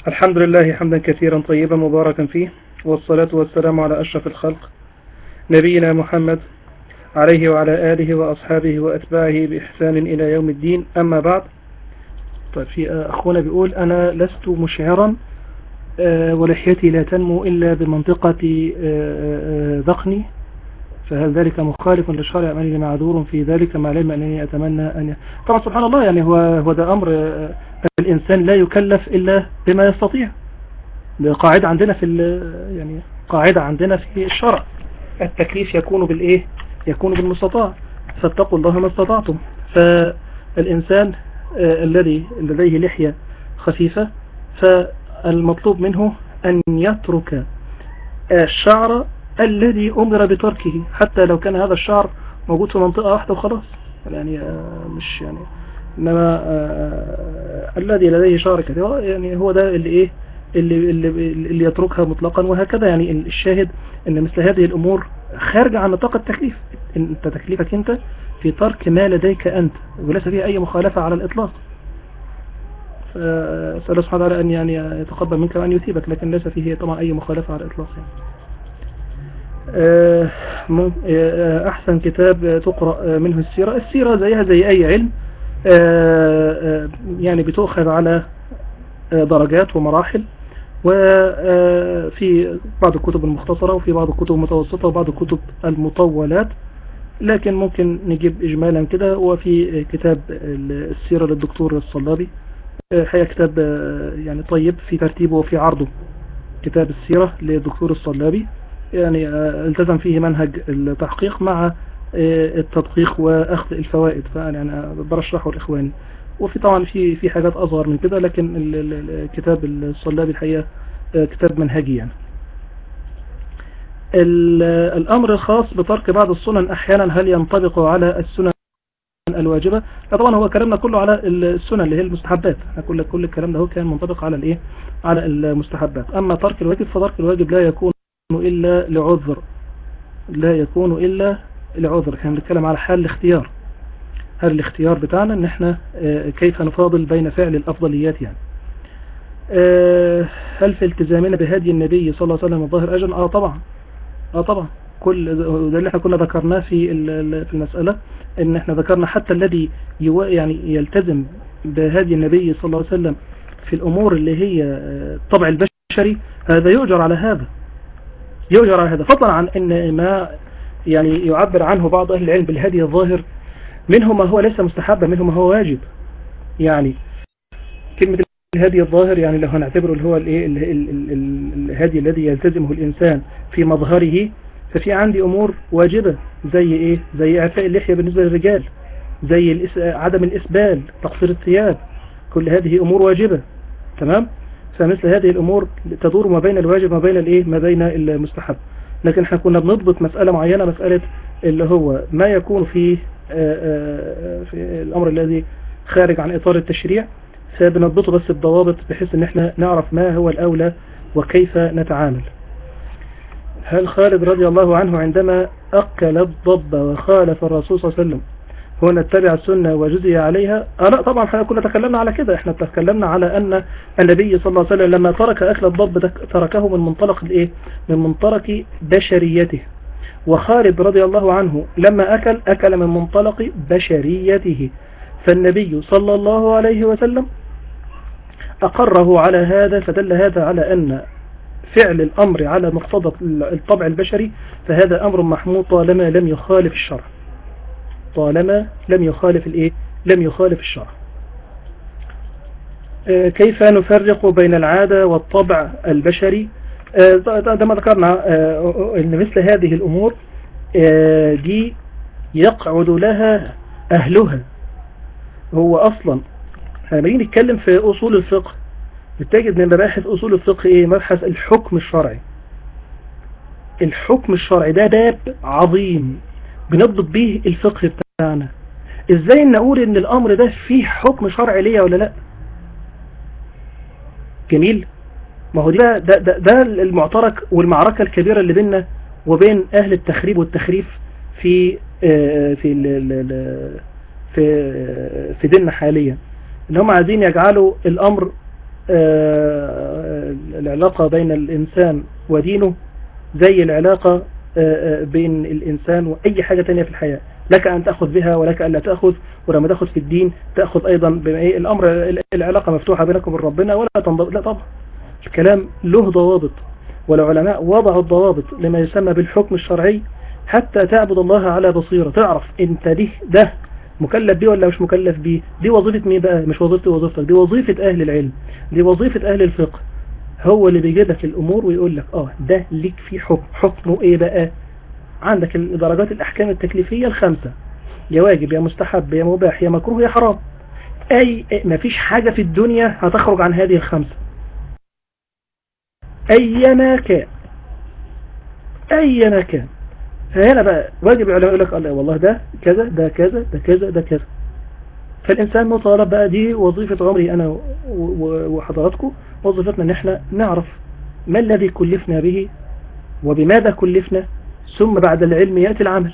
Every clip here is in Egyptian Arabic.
الحمد لله حمدا كثيرا طيبا مباركا فيه والصلاة والسلام على أشرف الخلق نبينا محمد عليه وعلى آله وأصحابه وأتباعه بإحسان إلى يوم الدين أما بعد طيب في أخونا بيقول أنا لست مشعرا ولحيتي لا تنمو إلا بمنطقة ذقني فهل ذلك مخالف للشرع أم أنني معذور في ذلك مع العلم أنني أتمنى أن ي... طبعا سبحان الله يعني هو هو ده أمر الإنسان لا يكلف إلا بما يستطيع ده قاعدة عندنا في يعني قاعدة عندنا في الشرع التكليف يكون بالإيه يكون بالمستطاع فاتقوا الله ما استطعتم فالإنسان الذي لديه لحية خفيفة فالمطلوب منه أن يترك الشعر الذي أمر بتركه حتى لو كان هذا الشعر موجود في منطقة واحدة وخلاص يعني مش يعني إنما الذي لديه شعر كثير يعني هو ده اللي إيه اللي, اللي, اللي يتركها مطلقا وهكذا يعني الشاهد ان مثل هذه الامور خارجة عن نطاق التكليف انت تكليفك انت في ترك ما لديك انت وليس فيه اي مخالفة على الاطلاق فسأل سبحانه وتعالى ان يعني يتقبل منك وان يثيبك لكن ليس فيه طبعا اي مخالفة على الاطلاق يعني. احسن كتاب تقرأ منه السيرة السيرة زيها زي اي علم يعني بتؤخذ على درجات ومراحل وفي بعض الكتب المختصرة وفي بعض الكتب المتوسطة وبعض الكتب المطولات لكن ممكن نجيب إجمالا كده وفي كتاب السيرة للدكتور الصلابي حقيقة كتاب يعني طيب في ترتيبه وفي عرضه كتاب السيرة للدكتور الصلابي يعني التزم فيه منهج التحقيق مع التدقيق وأخذ الفوائد فأنا يعني برشحه لإخواني وفي طبعا في في حاجات أصغر من كده لكن الكتاب الصلابي الحقيقة كتاب منهجي يعني الأمر الخاص بترك بعض السنن أحيانا هل ينطبق على السنن الواجبة طبعا هو كلامنا كله على السنن اللي هي المستحبات كل كل الكلام ده هو كان منطبق على الايه على المستحبات أما ترك الواجب فترك الواجب لا يكون إلا لعذر لا يكون إلا لعذر كان بنتكلم على حال الاختيار هل الاختيار بتاعنا ان احنا كيف نفاضل بين فعل الافضليات يعني هل في التزامنا بهدي النبي صلى الله عليه وسلم الظاهر اجل اه طبعا اه طبعا كل ده اللي احنا كنا ذكرناه في في المسألة ان احنا ذكرنا حتى الذي يعني يلتزم بهدي النبي صلى الله عليه وسلم في الامور اللي هي الطبع البشري هذا يؤجر على هذا يؤجر على هذا فضلا عن ان ما يعني يعبر عنه بعض اهل العلم بالهدي الظاهر منه ما هو ليس مستحبا منه ما هو واجب يعني كلمة الهدي الظاهر يعني لو هنعتبره اللي هو الايه الهدي الذي يلتزمه الإنسان في مظهره ففي عندي أمور واجبة زي ايه زي اعفاء اللحية بالنسبة للرجال زي عدم الإسبال تقصير الثياب كل هذه أمور واجبة تمام فمثل هذه الأمور تدور ما بين الواجب ما بين الايه ما بين المستحب لكن احنا كنا بنضبط مسألة معينة مسألة اللي هو ما يكون فيه في الأمر الذي خارج عن إطار التشريع فبنضبطه بس بضوابط بحيث ان احنا نعرف ما هو الأولى وكيف نتعامل هل خالد رضي الله عنه عندما أكل الضب وخالف الرسول صلى الله عليه وسلم هو نتبع السنة وجزي عليها آه لا طبعا احنا كنا تكلمنا على كده احنا تكلمنا على أن النبي صلى الله عليه وسلم لما ترك أكل الضب تركه من منطلق الايه من منطلق بشريته وخالد رضي الله عنه لما أكل أكل من منطلق بشريته فالنبي صلى الله عليه وسلم أقره على هذا فدل هذا على أن فعل الأمر على مقتضى الطبع البشري فهذا أمر محمود طالما لم يخالف الشرع طالما لم يخالف الإيه؟ لم يخالف الشرع كيف نفرق بين العادة والطبع البشري ده ما ذكرنا ان مثل هذه الامور دي يقعد لها اهلها هو اصلا لما نيجي نتكلم في اصول الفقه بتجد من مباحث اصول الفقه ايه مبحث الحكم الشرعي الحكم الشرعي ده باب عظيم بنضبط به الفقه بتاعنا ازاي نقول ان الامر ده فيه حكم شرعي ليا ولا لا جميل ما هو ده, ده, ده, ده المعترك والمعركة الكبيرة اللي بيننا وبين أهل التخريب والتخريف في في في في ديننا حاليا ان هم عايزين يجعلوا الأمر العلاقة بين الإنسان ودينه زي العلاقة بين الإنسان وأي حاجة تانية في الحياة لك أن تأخذ بها ولك أن لا تأخذ ولما تأخذ في الدين تأخذ أيضا الأمر العلاقة مفتوحة بينكم وبين ربنا ولا تنضبط لا طبعا الكلام له ضوابط والعلماء وضعوا الضوابط لما يسمى بالحكم الشرعي حتى تعبد الله على بصيرة تعرف انت دي ده مكلف بيه ولا مش مكلف بيه دي وظيفة مين بقى مش وظيفتي وظيفتك دي وظيفة اهل العلم دي وظيفة اهل الفقه هو اللي بيجيب لك الامور ويقول لك اه ده ليك في حكم حكمه ايه بقى عندك درجات الاحكام التكليفية الخمسة يا واجب يا مستحب يا مباح يا مكروه يا حرام اي مفيش حاجة في الدنيا هتخرج عن هذه الخمسة ايما كان ايما كان فهنا بقى واجب العلماء يقول لك الله والله ده كذا ده كذا ده كذا ده كذا فالإنسان مطالب بقى دي وظيفة عمري أنا وحضراتكم وظيفتنا ان احنا نعرف ما الذي كلفنا به وبماذا كلفنا ثم بعد العلم يأتي العمل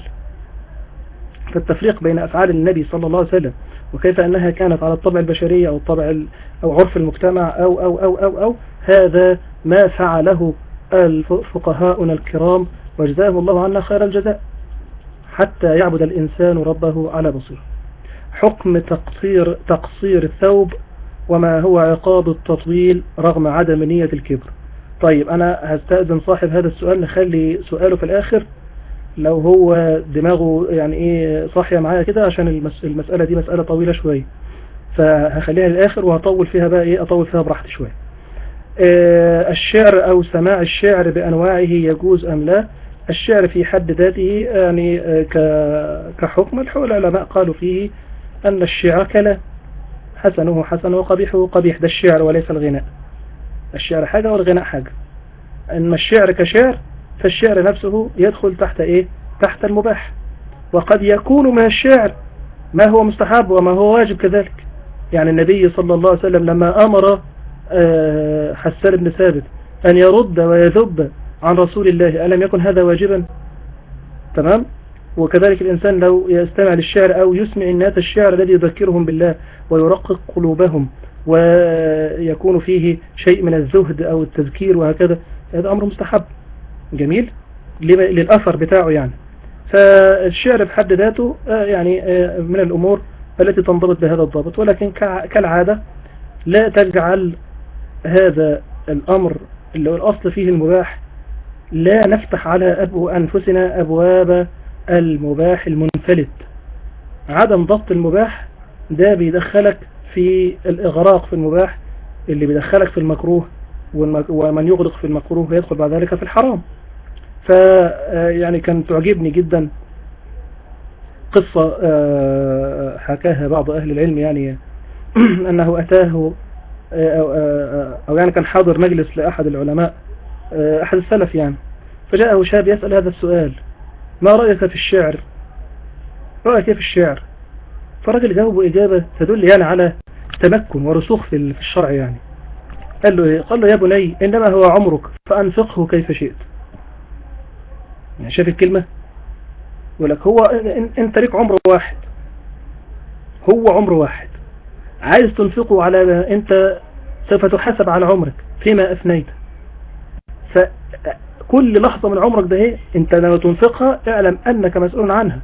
فالتفريق بين أفعال النبي صلى الله عليه وسلم وكيف أنها كانت على الطبع البشري أو الطبع أو عرف المجتمع أو أو أو أو, أو هذا ما فعله الفقهاؤنا الكرام وجزاهم الله عنا خير الجزاء حتى يعبد الإنسان ربه على بصير حكم تقصير, تقصير الثوب وما هو عقاب التطويل رغم عدم نية الكبر طيب أنا هستأذن صاحب هذا السؤال نخلي سؤاله في الآخر لو هو دماغه يعني ايه صاحية معايا كده عشان المسألة دي مسألة طويلة شوية فهخليها للآخر وهطول فيها بقى ايه أطول فيها براحتي شوية اه الشعر أو سماع الشعر بأنواعه يجوز أم لا الشعر في حد ذاته يعني كحكم العلماء قالوا فيه أن الشعر كلام حسنه حسن وقبيحه قبيح ده الشعر وليس الغناء الشعر حاجة والغناء حاجة أما الشعر كشعر فالشعر نفسه يدخل تحت إيه تحت المباح وقد يكون من الشعر ما هو مستحب وما هو واجب كذلك يعني النبي صلى الله عليه وسلم لما أمر آه، حسان بن ثابت أن يرد ويذب عن رسول الله ألم يكن هذا واجبا تمام وكذلك الإنسان لو يستمع للشعر أو يسمع الناس الشعر الذي يذكرهم بالله ويرقق قلوبهم ويكون فيه شيء من الزهد أو التذكير وهكذا هذا أمر مستحب جميل للأثر بتاعه يعني فالشعر بحد ذاته آه، يعني آه، من الأمور التي تنضبط بهذا الضابط ولكن كالعادة لا تجعل هذا الأمر اللي هو الأصل فيه المباح لا نفتح على أبو أنفسنا أبواب المباح المنفلت عدم ضبط المباح ده بيدخلك في الإغراق في المباح اللي بيدخلك في المكروه ومن يغرق في المكروه يدخل بعد ذلك في الحرام ف آه، يعني كانت تعجبني جدا قصة آه، حكاها بعض أهل العلم يعني أنه أتاه آه، أو يعني كان حاضر مجلس لأحد العلماء أحد السلف يعني فجاءه شاب يسأل هذا السؤال ما رأيك في الشعر رأيك في الشعر فرجل جاوبه إجابة تدل يعني على تمكن ورسوخ في الشرع يعني قال له إيه قال له يا بني إنما هو عمرك فأنفقه كيف شئت يعني شاف الكلمة ولك هو انت لك عمر واحد هو عمر واحد عايز تنفقه على انت سوف تحاسب على عمرك فيما افنيت فكل لحظة من عمرك ده هي انت لما تنفقها اعلم انك مسؤول عنها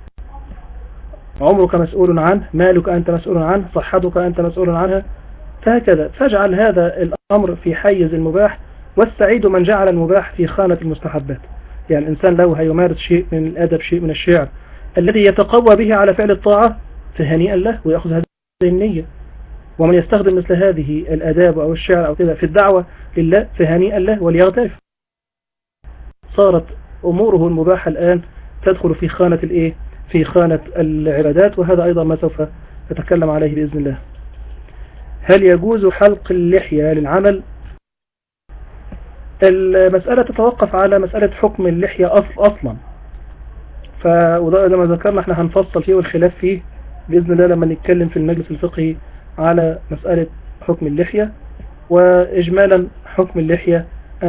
عمرك مسؤول عنه مالك أنت مسؤول عنه صحتك أنت مسؤول عنها فهكذا فاجعل هذا الأمر في حيز المباح والسعيد من جعل المباح في خانة المستحبات يعني الإنسان لو هيمارس شيء من الأدب شيء من الشعر الذي يتقوى به على فعل الطاعة فهنيئا له ويأخذ هذه النية ومن يستخدم مثل هذه الأداب أو الشعر أو كذا في الدعوة لله فهنيئا له وليغترف صارت أموره المباحة الآن تدخل في خانة الإيه في خانة العبادات وهذا أيضا ما سوف نتكلم عليه بإذن الله هل يجوز حلق اللحية للعمل المسألة تتوقف على مسألة حكم اللحية أصلا فوده ما ذكرنا احنا هنفصل فيه والخلاف فيه بإذن الله لما نتكلم في المجلس الفقهي على مسألة حكم اللحية وإجمالا حكم اللحية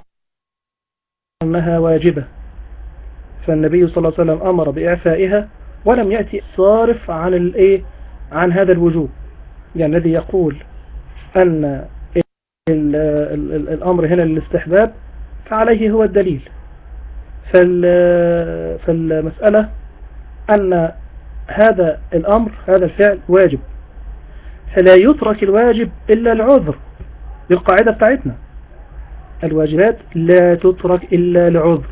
أنها واجبة فالنبي صلى الله عليه وسلم أمر بإعفائها ولم يأتي صارف عن الايه عن هذا الوجوب يعني الذي يقول أن الأمر هنا للاستحباب فعليه هو الدليل فالمسألة أن هذا الأمر هذا الفعل واجب فلا يترك الواجب إلا العذر بالقاعدة بتاعتنا الواجبات لا تترك إلا لعذر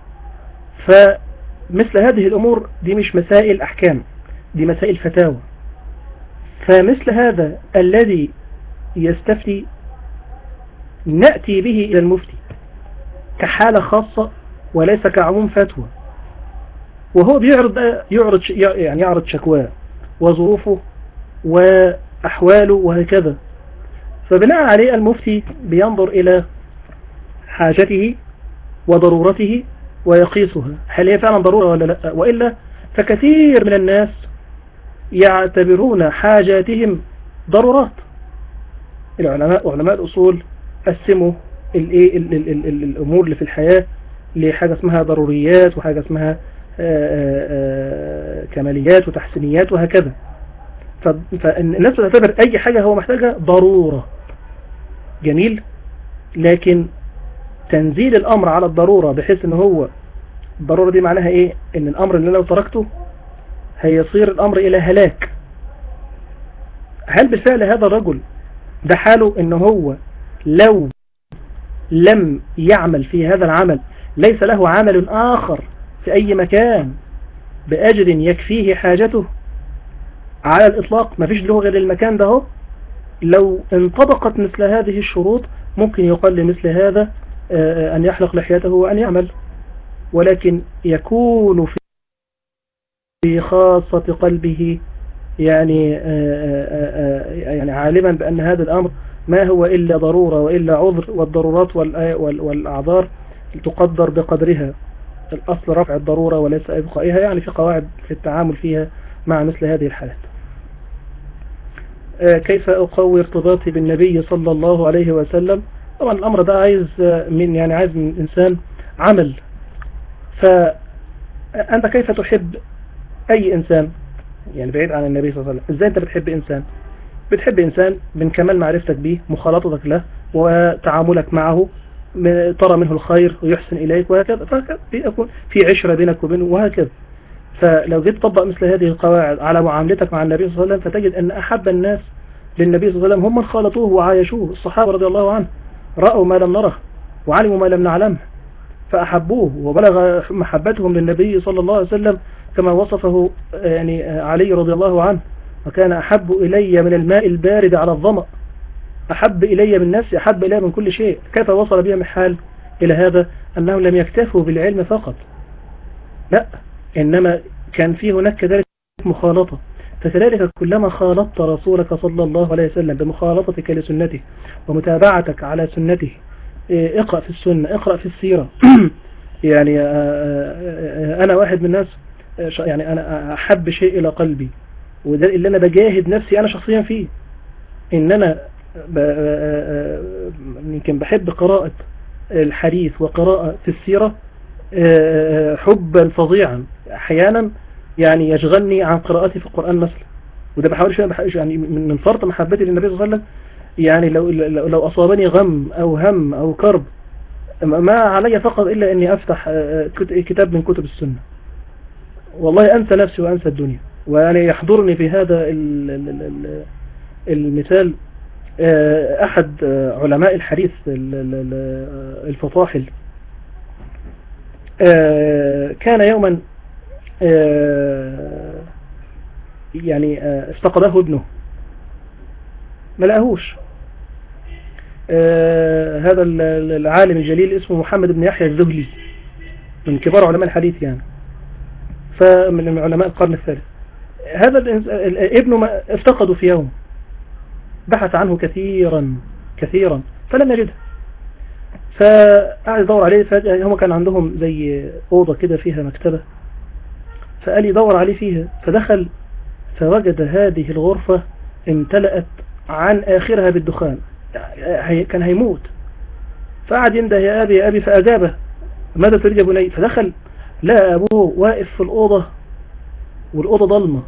فمثل هذه الأمور دي مش مسائل أحكام دي مسائل فتاوى فمثل هذا الذي يستفتي نأتي به إلى المفتي كحالة خاصة وليس كعموم فتوى وهو بيعرض يعرض يعني يعرض شكواه وظروفه وأحواله وهكذا فبناء عليه المفتي بينظر إلى حاجته وضرورته ويقيسها هل هي فعلا ضرورة ولا لا وإلا فكثير من الناس يعتبرون حاجاتهم ضرورات العلماء علماء الأصول قسموا الايه الامور اللي في الحياة لحاجة اسمها ضروريات وحاجة اسمها آآ آه، آآ آه، كماليات وتحسينيات وهكذا فالناس تعتبر اي حاجة هو محتاجها ضرورة جميل لكن تنزيل الامر على الضرورة بحيث ان هو الضرورة دي معناها ايه ان الامر اللي لو تركته هيصير الامر الى هلاك هل بالفعل هذا الرجل ده حاله ان هو لو لم يعمل في هذا العمل ليس له عمل آخر في أي مكان بأجر يكفيه حاجته على الإطلاق ما فيش له غير المكان ده لو انطبقت مثل هذه الشروط ممكن يقال لمثل هذا آه، أن يحلق لحيته وأن يعمل ولكن يكون في خاصة قلبه يعني آه، آه، يعني عالما بأن هذا الأمر ما هو إلا ضرورة وإلا عذر والضرورات والأعذار تقدر بقدرها الأصل رفع الضرورة وليس إبقائها يعني في قواعد في التعامل فيها مع مثل هذه الحالات آه، كيف أقوي ارتباطي بالنبي صلى الله عليه وسلم طبعا الأمر ده عايز من يعني عايز من إنسان عمل فأنت كيف تحب أي إنسان يعني بعيد عن النبي صلى الله عليه وسلم إزاي أنت بتحب إنسان بتحب إنسان من كمال معرفتك به مخالطتك له وتعاملك معه ترى منه الخير ويحسن إليك وهكذا فيكون في عشرة بينك وبينه وهكذا فلو جيت تطبق مثل هذه القواعد على معاملتك مع النبي صلى الله عليه وسلم فتجد أن أحب الناس للنبي صلى الله عليه وسلم هم من خالطوه وعايشوه الصحابة رضي الله عنه رأوا ما لم نره وعلموا ما لم نعلمه فأحبوه وبلغ محبتهم للنبي صلى الله عليه وسلم كما وصفه يعني علي رضي الله عنه وكان أحب إلي من الماء البارد على الظمأ أحب إلي من نفسي أحب إلي من كل شيء كيف وصل بهم الحال إلى هذا أنهم لم يكتفوا بالعلم فقط لا إنما كان في هناك كذلك مخالطة فكذلك كلما خالطت رسولك صلى الله عليه وسلم بمخالطتك لسنته ومتابعتك على سنته إيه، اقرأ في السنة اقرأ في السيرة يعني آه، آه، آه، أنا واحد من الناس يعني أنا أحب شيء إلى قلبي وده اللي أنا بجاهد نفسي أنا شخصيا فيه إن أنا يمكن بحب قراءة الحديث وقراءة في السيرة حبا فظيعا أحيانا يعني يشغلني عن قراءتي في القرآن مثلا وده بحاول يعني من فرط محبتي للنبي صلى الله عليه وسلم يعني لو لو أصابني غم أو هم أو كرب ما علي فقط إلا أني أفتح كتاب من كتب السنة والله أنسى نفسي وأنسى الدنيا ويعني يحضرني في هذا المثال آه، أحد علماء الحديث الفطاحل آه، كان يوما آه، يعني استقضاه ابنه ما لقاهوش هذا العالم الجليل اسمه محمد بن يحيى الزهلي من كبار علماء الحديث يعني فمن علماء القرن الثالث هذا ابنه افتقده في يوم بحث عنه كثيرا كثيرا فلم يجده فقعد يدور عليه فجأة هم كان عندهم زي أوضة كده فيها مكتبة فقال يدور عليه فيها فدخل فوجد هذه الغرفة امتلأت عن آخرها بالدخان كان هيموت فقعد ينده يا أبي يا أبي فأجابه ماذا تريد يا بني فدخل لا أبوه واقف في الأوضة والأوضة ضلمة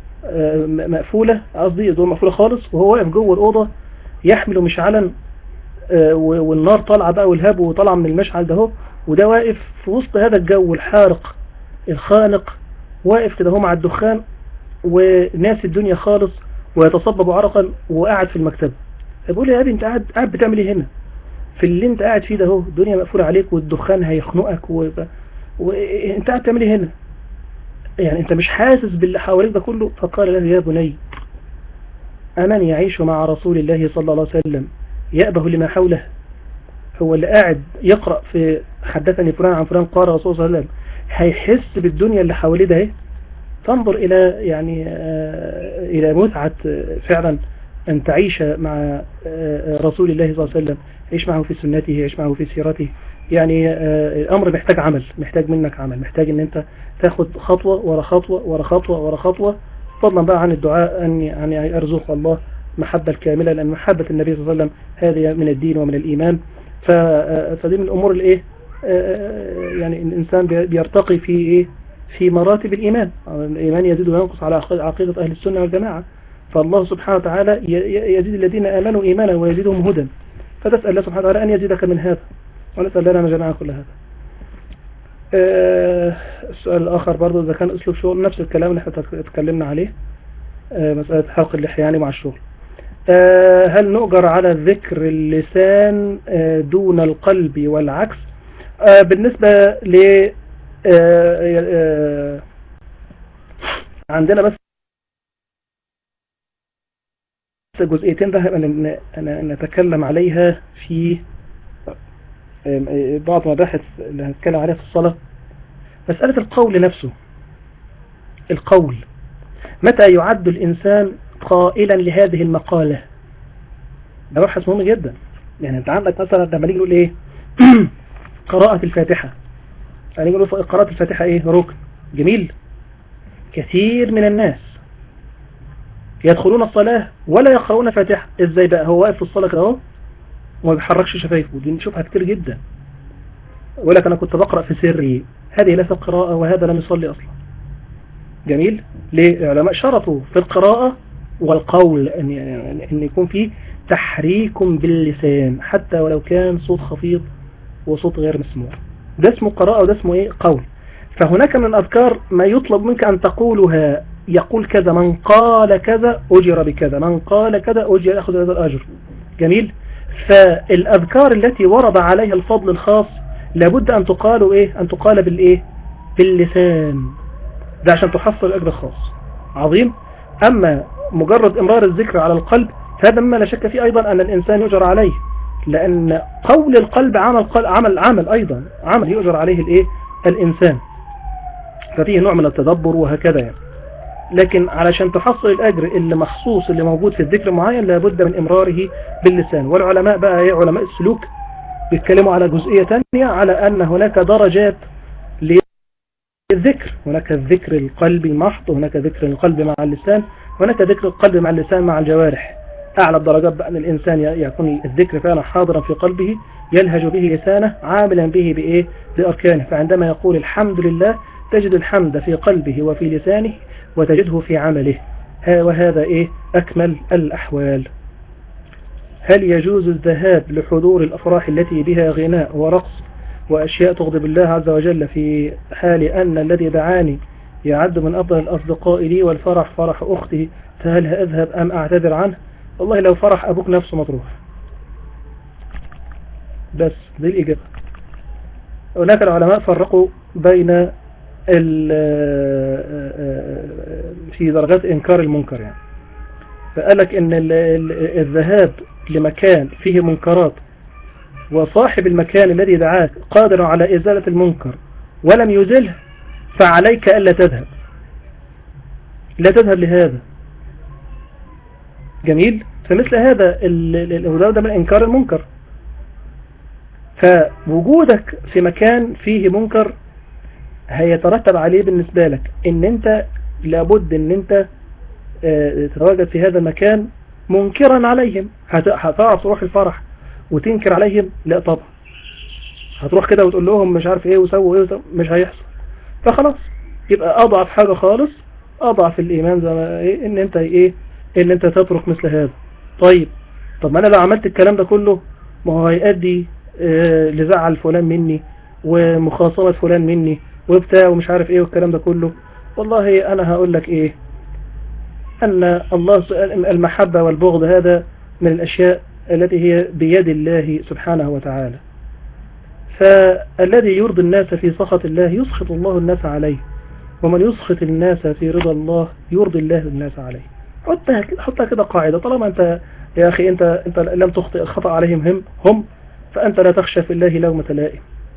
مقفولة قصدي الدور مقفولة خالص وهو واقف جوه الأوضة يحمل مشعلا آه، والنار طالعة بقى والهب وطالعة من المشعل ده هو وده واقف في وسط هذا الجو الحارق الخانق واقف كده هو مع الدخان وناس الدنيا خالص ويتصبب عرقا وقاعد في المكتب بقول يا ابي انت قاعد قاعد بتعمل ايه هنا في اللي انت قاعد فيه ده اهو الدنيا مقفوله عليك والدخان هيخنقك و... وانت قاعد تعمل ايه هنا يعني انت مش حاسس باللي حواليك ده كله فقال له يا بني أمن يعيش مع رسول الله صلى الله عليه وسلم يأبه لما حوله هو اللي قاعد يقرأ في حدثني فلان عن فلان قال رسول صلى الله عليه وسلم هيحس بالدنيا اللي حواليه ده تنظر إلى يعني آه، إلى متعة فعلا أن تعيش مع آه، رسول الله صلى الله عليه وسلم عيش معه في سنته عيش معه في سيرته يعني آه، الأمر محتاج عمل محتاج منك عمل محتاج أن أنت تاخد خطوة ورا خطوة ورا خطوة ورا خطوة فضلا بقى عن الدعاء أن يعني أرزق الله محبة الكاملة لأن محبة النبي صلى الله عليه وسلم هذه من الدين ومن الإيمان فدي من الأمور اللي إيه يعني الإنسان بيرتقي في إيه في مراتب الإيمان الإيمان يزيد وينقص على عقيدة أهل السنة والجماعة فالله سبحانه وتعالى يزيد الذين آمنوا إيمانا ويزيدهم هدى فتسأل الله سبحانه وتعالى أن يزيدك من هذا ونسأل لنا جميعا كل هذا آه، السؤال الآخر برضو إذا كان أسلوب شغل نفس الكلام اللي احنا تكلمنا عليه آه، مسألة حلق اللحية يعني مع الشغل آه، هل نؤجر على ذكر اللسان دون القلب والعكس بالنسبة ل عندنا بس جزئيتين ده نتكلم عليها في بعض مباحث اللي هنتكلم عليها في الصلاة مسألة القول نفسه القول متى يعد الإنسان قائلا لهذه المقالة ده مبحث مهم جدا يعني انت عندك مثلا لما نيجي نقول ايه قراءة الفاتحة يعني نقول قراءة الفاتحة ايه ركن جميل كثير من الناس يدخلون الصلاة ولا يقرؤون فاتحة ازاي بقى هو واقف في الصلاة كده اهو وما بيحركش شفايفه ودي نشوفها كتير جدا ولك أنا كنت بقرأ في سري هذه ليست قراءة وهذا لم يصلي أصلا جميل ليه العلماء شرطوا في القراءة والقول أن, أن يكون فيه تحريك باللسان حتى ولو كان صوت خفيض وصوت غير مسموع ده اسمه قراءة وده اسمه ايه قول فهناك من الأذكار ما يطلب منك أن تقولها يقول كذا من قال كذا أجر بكذا من قال كذا أجر يأخذ هذا الأجر جميل فالأذكار التي ورد عليها الفضل الخاص لابد أن تقال إيه أن تقال بالإيه باللسان ده عشان تحصل الأجر الخاص عظيم أما مجرد إمرار الذكر على القلب فهذا مما لا شك فيه أيضا أن الإنسان يجر عليه لأن قول القلب عمل عمل عمل أيضا عمل يؤجر عليه الإيه الإنسان ففيه نوع من التدبر وهكذا يعني لكن علشان تحصل الأجر اللي مخصوص اللي موجود في الذكر معين لابد من إمراره باللسان والعلماء بقى ايه علماء السلوك بيتكلموا على جزئية تانية على أن هناك درجات للذكر هناك الذكر القلبي المحض وهناك ذكر القلب مع اللسان هناك ذكر القلب مع اللسان مع الجوارح أعلى الدرجات بقى أن الإنسان يكون الذكر فعلا حاضرا في قلبه يلهج به لسانه عاملا به بإيه بأركانه فعندما يقول الحمد لله تجد الحمد في قلبه وفي لسانه وتجده في عمله وهذا إيه أكمل الأحوال هل يجوز الذهاب لحضور الأفراح التي بها غناء ورقص وأشياء تغضب الله عز وجل في حال أن الذي دعاني يعد من أفضل الأصدقاء لي والفرح فرح أختي فهل أذهب أم أعتذر عنه والله لو فرح أبوك نفسه مطروح بس دي الإجابة هناك العلماء فرقوا بين في درجات إنكار المنكر يعني فقال لك ان الذهاب لمكان فيه منكرات وصاحب المكان الذي دعاك قادر على إزالة المنكر ولم يزله فعليك ألا تذهب لا تذهب لهذا جميل فمثل هذا ده من إنكار المنكر فوجودك في مكان فيه منكر هيترتب عليه بالنسبة لك ان انت لابد ان انت آه، تتواجد في هذا المكان منكرا عليهم هتعرف تروح الفرح وتنكر عليهم لا طبعا هتروح كده وتقول لهم مش عارف ايه وسووا ايه وسووا مش هيحصل فخلاص يبقى اضعف حاجة خالص اضعف الايمان زي ما ايه ان انت ايه ان انت تترك مثل هذا طيب طب ما انا لو عملت الكلام ده كله ما هو هيؤدي آه، لزعل فلان مني ومخاصمة فلان مني وبتاع ومش عارف ايه والكلام ده كله والله انا هقول لك ايه ان الله المحبة والبغض هذا من الاشياء التي هي بيد الله سبحانه وتعالى فالذي يرضي الناس في سخط الله يسخط الله الناس عليه ومن يسخط الناس في رضا الله يرضي الله الناس عليه حطها حطها كده قاعدة طالما انت يا اخي انت انت لم تخطئ الخطأ عليهم هم هم فانت لا تخشى في الله لومة لائم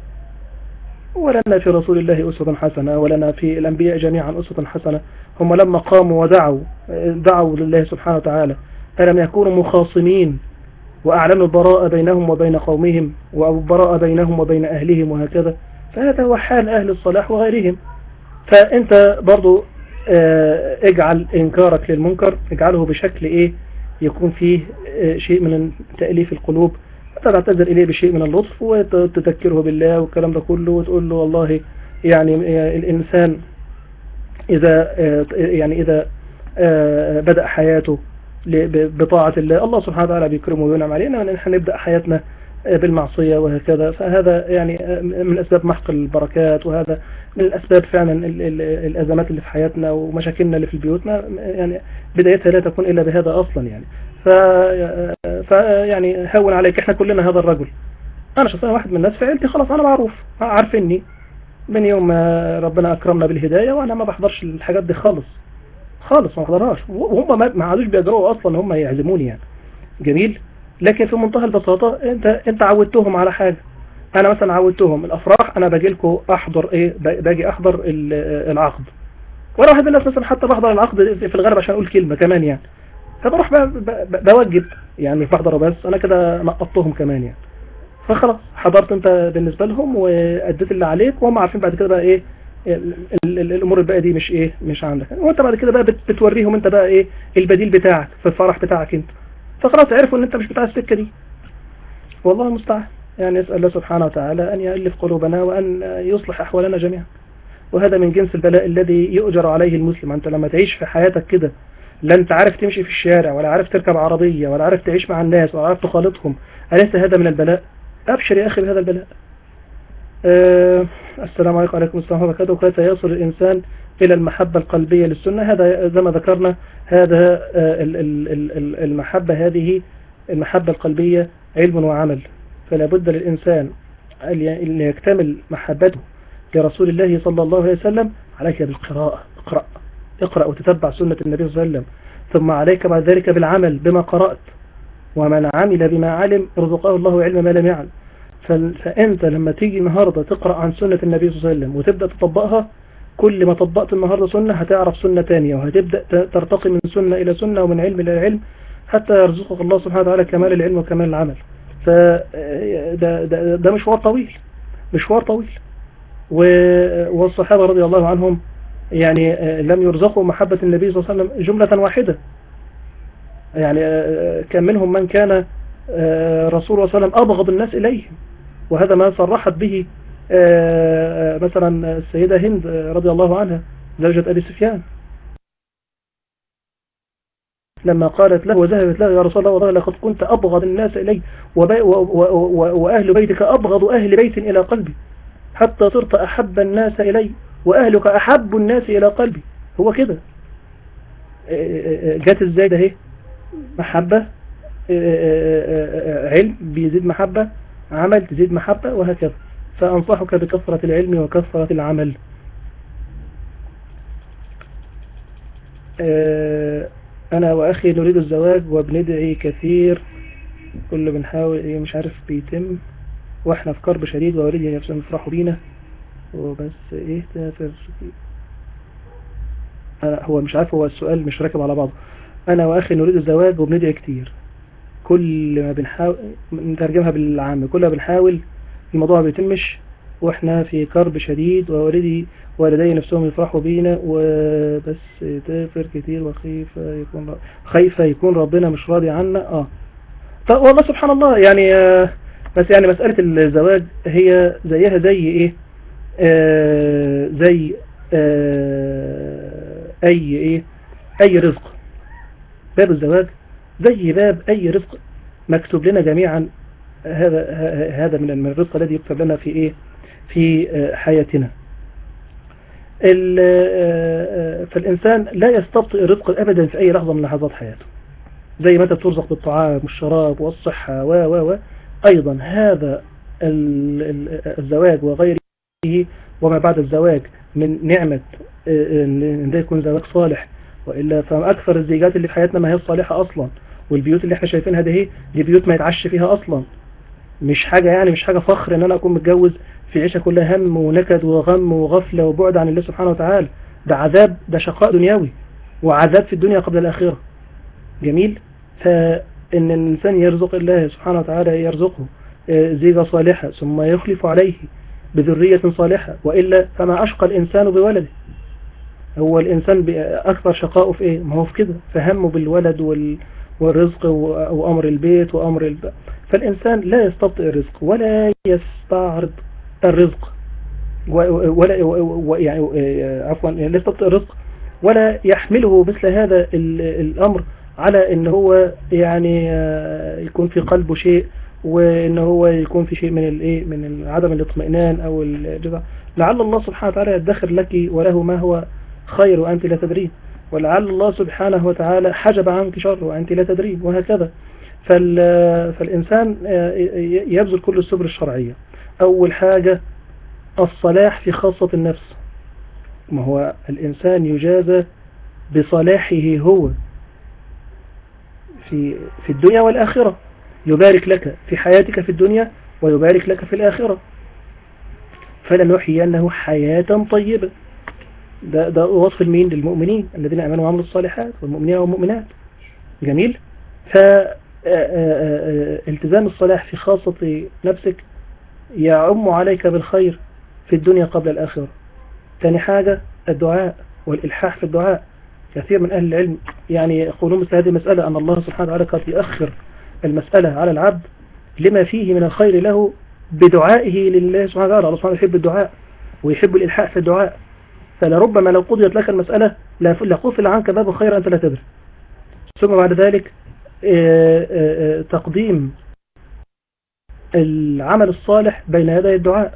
ولنا في رسول الله أسوة حسنة ولنا في الأنبياء جميعا أسوة حسنة هم لما قاموا ودعوا دعوا لله سبحانه وتعالى ألم يكونوا مخاصمين وأعلنوا البراءة بينهم وبين قومهم والبراءة بينهم وبين أهلهم وهكذا فهذا هو حال أهل الصلاح وغيرهم فأنت برضو آه، اجعل إنكارك للمنكر اجعله بشكل إيه يكون فيه آه، شيء من تأليف القلوب تعتذر إليه بشيء من اللطف وتذكره بالله والكلام ده كله وتقول له والله يعني الإنسان إذا آه، يعني إذا بدأ حياته بطاعة الله الله سبحانه وتعالى بيكرمه وينعم علينا وان احنا نبدأ حياتنا بالمعصية وهكذا فهذا يعني من أسباب محق البركات وهذا من الأسباب فعلا الأزمات اللي في حياتنا ومشاكلنا اللي في بيوتنا يعني بدايتها لا تكون إلا بهذا أصلا يعني ف يعني هون عليك احنا كلنا هذا الرجل أنا شخصيا واحد من الناس في عيلتي خلاص أنا معروف عارفيني من يوم ما ربنا أكرمنا بالهداية وأنا ما بحضرش الحاجات دي خالص خالص ما حضرهاش وهم ما عادوش بيجروا اصلا هم يعزموني يعني جميل لكن في منتهى البساطة انت انت عودتهم على حاجة انا مثلا عودتهم الافراح انا باجي لكم احضر ايه باجي احضر العقد وانا واحد من الناس مثلا حتى بحضر العقد في الغالب عشان اقول كلمة كمان يعني فبروح بوجب يعني بحضره بس انا كده نقطتهم كمان يعني فخلاص حضرت انت بالنسبة لهم واديت اللي عليك وهم عارفين بعد كده بقى ايه الامور الباقيه دي مش ايه مش عندك وانت بعد كده بقى بتوريهم انت بقى ايه البديل بتاعك في الفرح بتاعك انت فخلاص عرفوا ان انت مش بتاع السكه دي والله المستعان يعني اسال الله سبحانه وتعالى ان يالف قلوبنا وان يصلح احوالنا جميعا وهذا من جنس البلاء الذي يؤجر عليه المسلم انت لما تعيش في حياتك كده لا انت عارف تمشي في الشارع ولا عارف تركب عربيه ولا عارف تعيش مع الناس ولا عارف تخالطهم أليس هذا من البلاء أبشر يا أخي بهذا البلاء أه السلام عليكم وعليكم السلام ورحمة الله وبركاته كيف يصل الإنسان إلى المحبة القلبية للسنة هذا زي ما ذكرنا هذا آه، المحبة هذه المحبة القلبية علم وعمل فلا بد للإنسان أن يكتمل محبته لرسول الله صلى الله عليه وسلم عليك بالقراءة اقرأ اقرأ وتتبع سنة النبي صلى الله عليه وسلم ثم عليك بعد ذلك بالعمل بما قرأت ومن عمل بما علم رزقه الله علم ما لم يعلم فأنت لما تيجي النهاردة تقرأ عن سنة النبي صلى الله عليه وسلم وتبدأ تطبقها كل ما طبقت النهاردة سنة هتعرف سنة تانية وهتبدأ ترتقي من سنة إلى سنة ومن علم إلى علم حتى يرزقك الله سبحانه وتعالى كمال العلم وكمال العمل فده ده, ده مشوار طويل مشوار طويل والصحابة رضي الله عنهم يعني لم يرزقوا محبة النبي صلى الله عليه وسلم جملة واحدة يعني كان منهم من كان رسول الله صلى الله عليه وسلم أبغض الناس إليهم وهذا ما صرحت به آه، آه، مثلا السيدة هند رضي الله عنها زوجة أبي سفيان لما قالت له وذهبت له يا رسول الله والله لقد كنت أبغض الناس إلي وأهل بيتك أبغض أهل بيت إلى قلبي حتى صرت أحب الناس إلي وأهلك أحب الناس إلى قلبي هو كده آه، جات ازاي ده اهي محبة علم بيزيد محبة عمل تزيد محبة وهكذا فأنصحك بكثرة العلم وكثرة العمل آه، أنا وأخي نريد الزواج وبندعي كثير كل بنحاول إيه مش عارف بيتم وإحنا في كرب شديد ووالدي نفسهم يفرحوا بينا وبس إيه تافر هو مش عارف هو السؤال مش راكب على بعضه أنا وأخي نريد الزواج وبندعي كتير كل ما بنحاول نترجمها بالعام كل ما بنحاول الموضوع ما بيتمش واحنا في كرب شديد ووالدي والدي نفسهم يفرحوا بينا وبس تافر كتير وخيفة يكون خايفة يكون ربنا مش راضي عنا اه والله سبحان الله يعني آه بس يعني مسألة الزواج هي زيها زي ايه آه زي آه اي ايه اي رزق باب الزواج زي باب أي رزق مكتوب لنا جميعا هذا هذا من الرزق الذي يكتب لنا في ايه في حياتنا فالإنسان لا يستبطئ الرزق أبدا في أي لحظة من لحظات حياته زي ما أنت بترزق بالطعام والشراب والصحة و و و أيضا هذا الزواج وغيره وما بعد الزواج من نعمة ان ده يكون زواج صالح وإلا فأكثر الزيجات اللي في حياتنا ما هي الصالحة أصلا والبيوت اللي احنا شايفينها دي دي بيوت ما يتعش فيها أصلا مش حاجة يعني مش حاجة فخر ان انا اكون متجوز في عيشة كلها هم ونكد وغم وغفلة وبعد عن الله سبحانه وتعالى ده عذاب ده شقاء دنيوي وعذاب في الدنيا قبل الآخرة جميل فإن الإنسان يرزق الله سبحانه وتعالى يرزقه آه، زيجة صالحة ثم يخلف عليه بذرية صالحة وإلا فما أشقى الإنسان بولده هو الإنسان أكثر شقاءه في إيه ما هو في كده فهمه بالولد وال والرزق وأمر البيت وأمر الب... فالإنسان لا يستبطئ الرزق ولا يستعرض الرزق ولا يعني عفوا لا يستبطئ الرزق ولا يحمله مثل هذا الأمر على ان هو يعني يكون في قلبه شيء وان هو يكون في شيء من الايه من عدم الاطمئنان او الجزع لعل الله سبحانه وتعالى يدخر لك وله ما هو خير وانت لا تدرين ولعل الله سبحانه وتعالى حجب عنك شر وانت لا تدرين وهكذا فالإنسان يبذل كل السبل الشرعية أول حاجة الصلاح في خاصة النفس ما هو الإنسان يجازى بصلاحه هو في في الدنيا والآخرة يبارك لك في حياتك في الدنيا ويبارك لك في الآخرة فلنحيينه حياة طيبة ده, ده وصف المين للمؤمنين الذين أمنوا وعملوا الصالحات والمؤمنين والمؤمنات جميل فالتزام الصلاح في خاصة نفسك يعم عليك بالخير في الدنيا قبل الآخرة ثاني حاجة الدعاء والإلحاح في الدعاء كثير من أهل العلم يعني يقولون مثل هذه المسألة أن الله سبحانه وتعالى قد يؤخر المسألة على العبد لما فيه من الخير له بدعائه لله سبحانه وتعالى الله سبحانه يحب الدعاء ويحب الإلحاح في الدعاء فلربما لو قضيت لك المسألة لقفل عنك باب الخير أنت لا تدري ثم بعد ذلك آه، آه، آه، تقديم العمل الصالح بين يدي الدعاء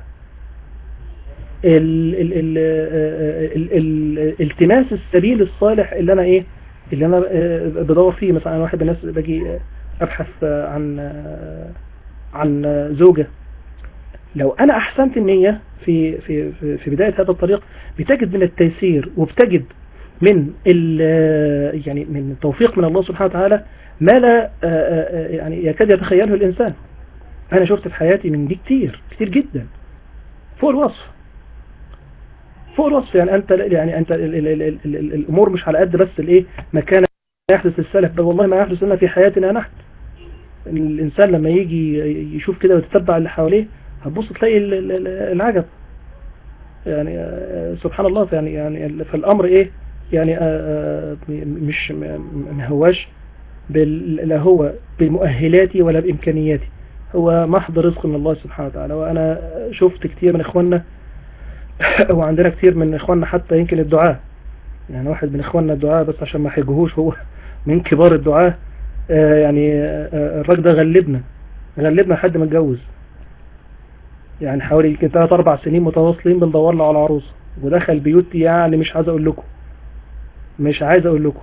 التماس السبيل الصالح اللي انا ايه اللي انا بدور فيه مثلا انا واحد من الناس باجي ابحث عن عن زوجة لو انا احسنت النية في في في بداية هذا الطريق بتجد من التيسير وبتجد من يعني من التوفيق من الله سبحانه وتعالى ما لا يعني يكاد يتخيله الإنسان أنا شفت في حياتي من دي كتير كتير جدا فوق الوصف فوق الوصف يعني أنت يعني أنت الأمور مش على قد بس الإيه ما كان يحدث السلف بل والله ما يحدث لنا في حياتنا نحن الإنسان لما يجي يشوف كده ويتتبع اللي حواليه هتبص تلاقي العجب يعني سبحان الله يعني يعني فالأمر إيه يعني مش ما هواش لا هو بمؤهلاتي ولا بإمكانياتي هو محض رزق من الله سبحانه وتعالى وأنا شفت كتير من إخواننا وعندنا كتير من إخواننا حتى يمكن الدعاء يعني واحد من إخواننا الدعاء بس عشان ما حيجهوش هو من كبار الدعاء آه، يعني آه، الراجل ده غلبنا غلبنا حد ما اتجوز يعني حوالي يمكن 3 4 سنين متواصلين بندور له على عروسه ودخل بيوتي يعني مش عايز اقول لكم مش عايز اقول لكم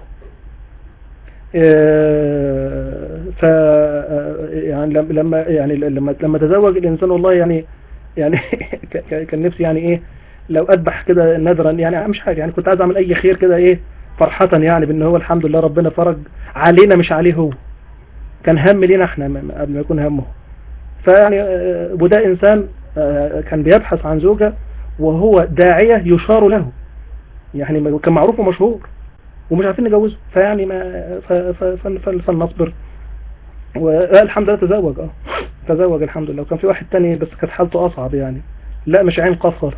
آه، ف يعني لما يعني لما لما تزوج الانسان والله يعني يعني كان نفسي يعني ايه لو اذبح كده نذرا يعني مش حاجه يعني كنت عايز اعمل اي خير كده ايه فرحة يعني بان هو الحمد لله ربنا فرج علينا مش عليه هو كان هم لينا احنا قبل ما يكون همه فيعني آه، وده انسان آه، كان بيبحث عن زوجة وهو داعية يشار له يعني كان معروف ومشهور ومش عارفين نجوزه فيعني ما فلنصبر والحمد لله تزوج اه تزوج الحمد لله وكان في واحد تاني بس كانت حالته اصعب يعني لا مش عين قاف خالص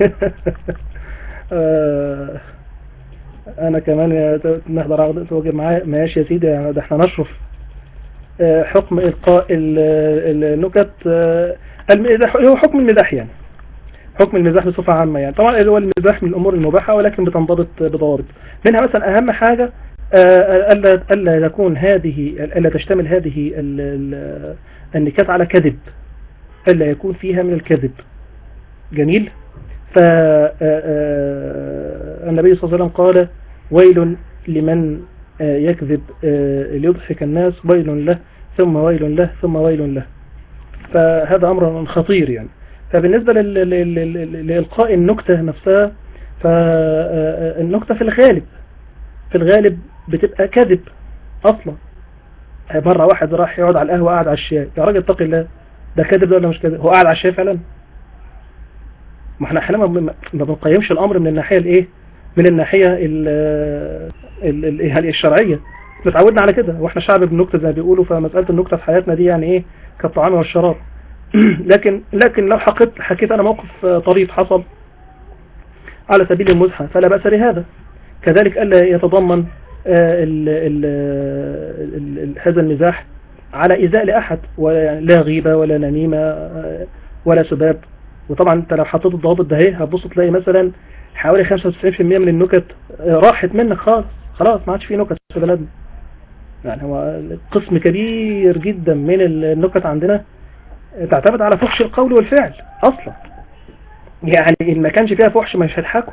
آه، انا كمان نحضر توجب معايا ماشي يا سيدي ده احنا نشرف آه، حكم القاء النكت آه، هو حكم المزاح يعني حكم المزاح بصفة عامة يعني طبعا اللي هو المزاح من الأمور المباحة ولكن بتنضبط بضوابط منها مثلا أهم حاجة آه، ألا ألا تكون هذه ألا تشتمل هذه النكات على كذب ألا يكون فيها من الكذب جميل فالنبي صلى الله عليه وسلم قال ويل لمن يكذب ليضحك الناس ويل له ثم ويل له ثم ويل له فهذا أمر خطير يعني فبالنسبة لإلقاء النكتة نفسها فالنكتة في الغالب في الغالب بتبقى كذب أصلا مرة واحد راح يقعد على القهوة قاعد على الشاي يا راجل اتقي الله ده كذب ده ولا مش كذب هو قاعد على الشاي فعلا ما احنا احيانا ما بنقيمش الامر من الناحيه الايه من الناحيه ال ال يعني الشرعيه متعودنا على كده واحنا شعب بالنكته زي ما بيقولوا فمساله النكته في حياتنا دي يعني ايه كالطعام والشراب لكن لكن لو حكيت حكيت انا موقف طريف حصل على سبيل المزحة فلا بأس بهذا كذلك ألا يتضمن ال ال ال هذا المزاح على إزاء لأحد لا غيبة ولا نميمة ولا سباب وطبعا انت لو حطيت الضوابط ده اهي هتبص تلاقي مثلا حوالي 95% من النكت راحت منك خالص خلاص ما عادش في نكت في بلدنا يعني هو قسم كبير جدا من النكت عندنا تعتمد على فحش القول والفعل اصلا يعني ان ما كانش فيها فحش مش هيضحكوا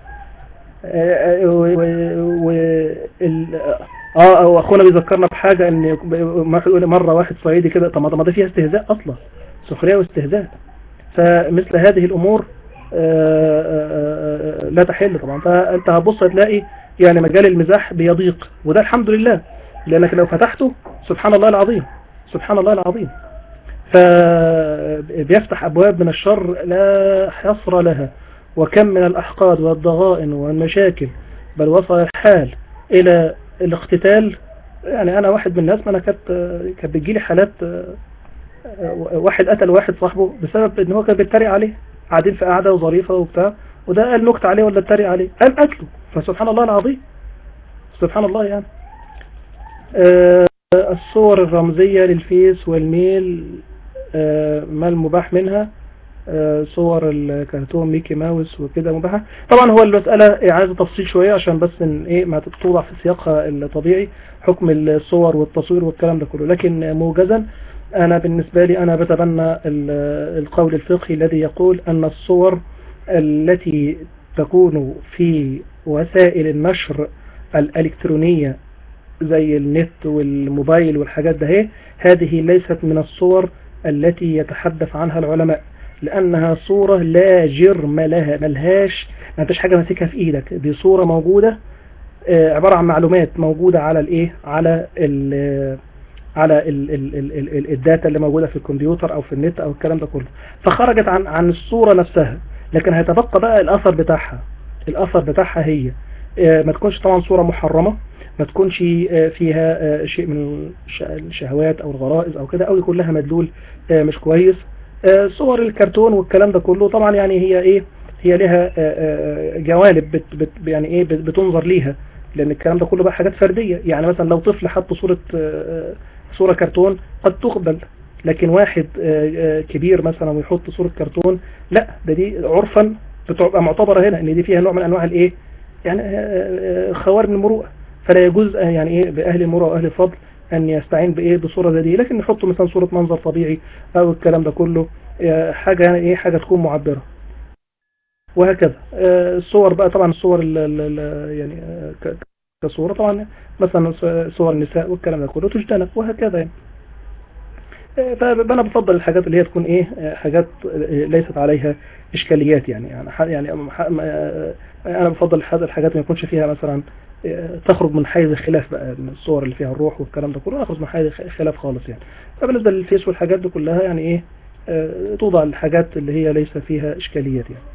و اه واخونا بيذكرنا بحاجة ان مرة واحد صعيدي كده طب ما ده فيها استهزاء اصلا سخرية واستهزاء فمثل هذه الامور لا تحل طبعا فانت هتبص تلاقي يعني مجال المزاح بيضيق وده الحمد لله لانك لو فتحته سبحان الله العظيم سبحان الله العظيم فبيفتح أبواب من الشر لا حصر لها وكم من الأحقاد والضغائن والمشاكل بل وصل الحال إلى الاقتتال يعني أنا واحد من الناس ما أنا كانت كانت بتجيلي حالات واحد قتل واحد صاحبه بسبب ان هو كان بيتريق عليه قاعدين في قعده وظريفه وبتاع وده قال نكت عليه ولا اتريق عليه قال قتله فسبحان الله العظيم سبحان الله يعني الصور الرمزية للفيس والميل ما المباح منها صور الكرتون ميكي ماوس وكده مباحة طبعا هو المسألة عايزة تفصيل شوية عشان بس إن ايه ما توضع في سياقها الطبيعي حكم الصور والتصوير والكلام ده كله لكن موجزا انا بالنسبة لي انا بتبنى القول الفقهي الذي يقول ان الصور التي تكون في وسائل النشر الالكترونية زي النت والموبايل والحاجات ده هي هذه ليست من الصور التي يتحدث عنها العلماء لأنها صورة لا جرم لها ملهاش ما انتش حاجة ماسكها في ايدك دي صورة موجودة عبارة عن معلومات موجودة على الايه على ال على ال ال ال ال ال الداتا اللي موجودة في الكمبيوتر او في النت او الكلام ده كله فخرجت عن عن الصورة نفسها لكن هيتبقى بقى الاثر بتاعها الاثر بتاعها هي ما تكونش طبعا صورة محرمة ما تكونش فيها شيء من الشهوات او الغرائز او كده او يكون لها مدلول مش كويس صور الكرتون والكلام ده كله طبعا يعني هي ايه هي لها جوانب بت بت يعني ايه بتنظر ليها لان الكلام ده كله بقى حاجات فردية يعني مثلا لو طفل حط صورة صورة كرتون قد تقبل لكن واحد كبير مثلا ويحط صورة كرتون لا ده دي عرفا بتبقى معتبرة هنا ان دي فيها نوع من انواع الايه يعني خوارم المروءه فلا يجوز يعني ايه باهل المروءه واهل الفضل ان يستعين بايه بصوره زي دي لكن نحط مثلا صوره منظر طبيعي او الكلام ده كله حاجه يعني ايه حاجه تكون معبره وهكذا الصور بقى طبعا الصور ال ال يعني كصوره طبعا مثلا صور النساء والكلام ده كله تجتنب وهكذا يعني فانا بفضل الحاجات اللي هي تكون ايه حاجات ليست عليها اشكاليات يعني يعني يعني انا بفضل الحاجات ما يكونش فيها مثلا تخرج من حيز الخلاف بقى من الصور اللي فيها الروح والكلام ده كله اخرج من حيز الخلاف خالص يعني فبالنسبه للفيس والحاجات دي كلها يعني ايه توضع الحاجات اللي هي ليس فيها اشكاليات يعني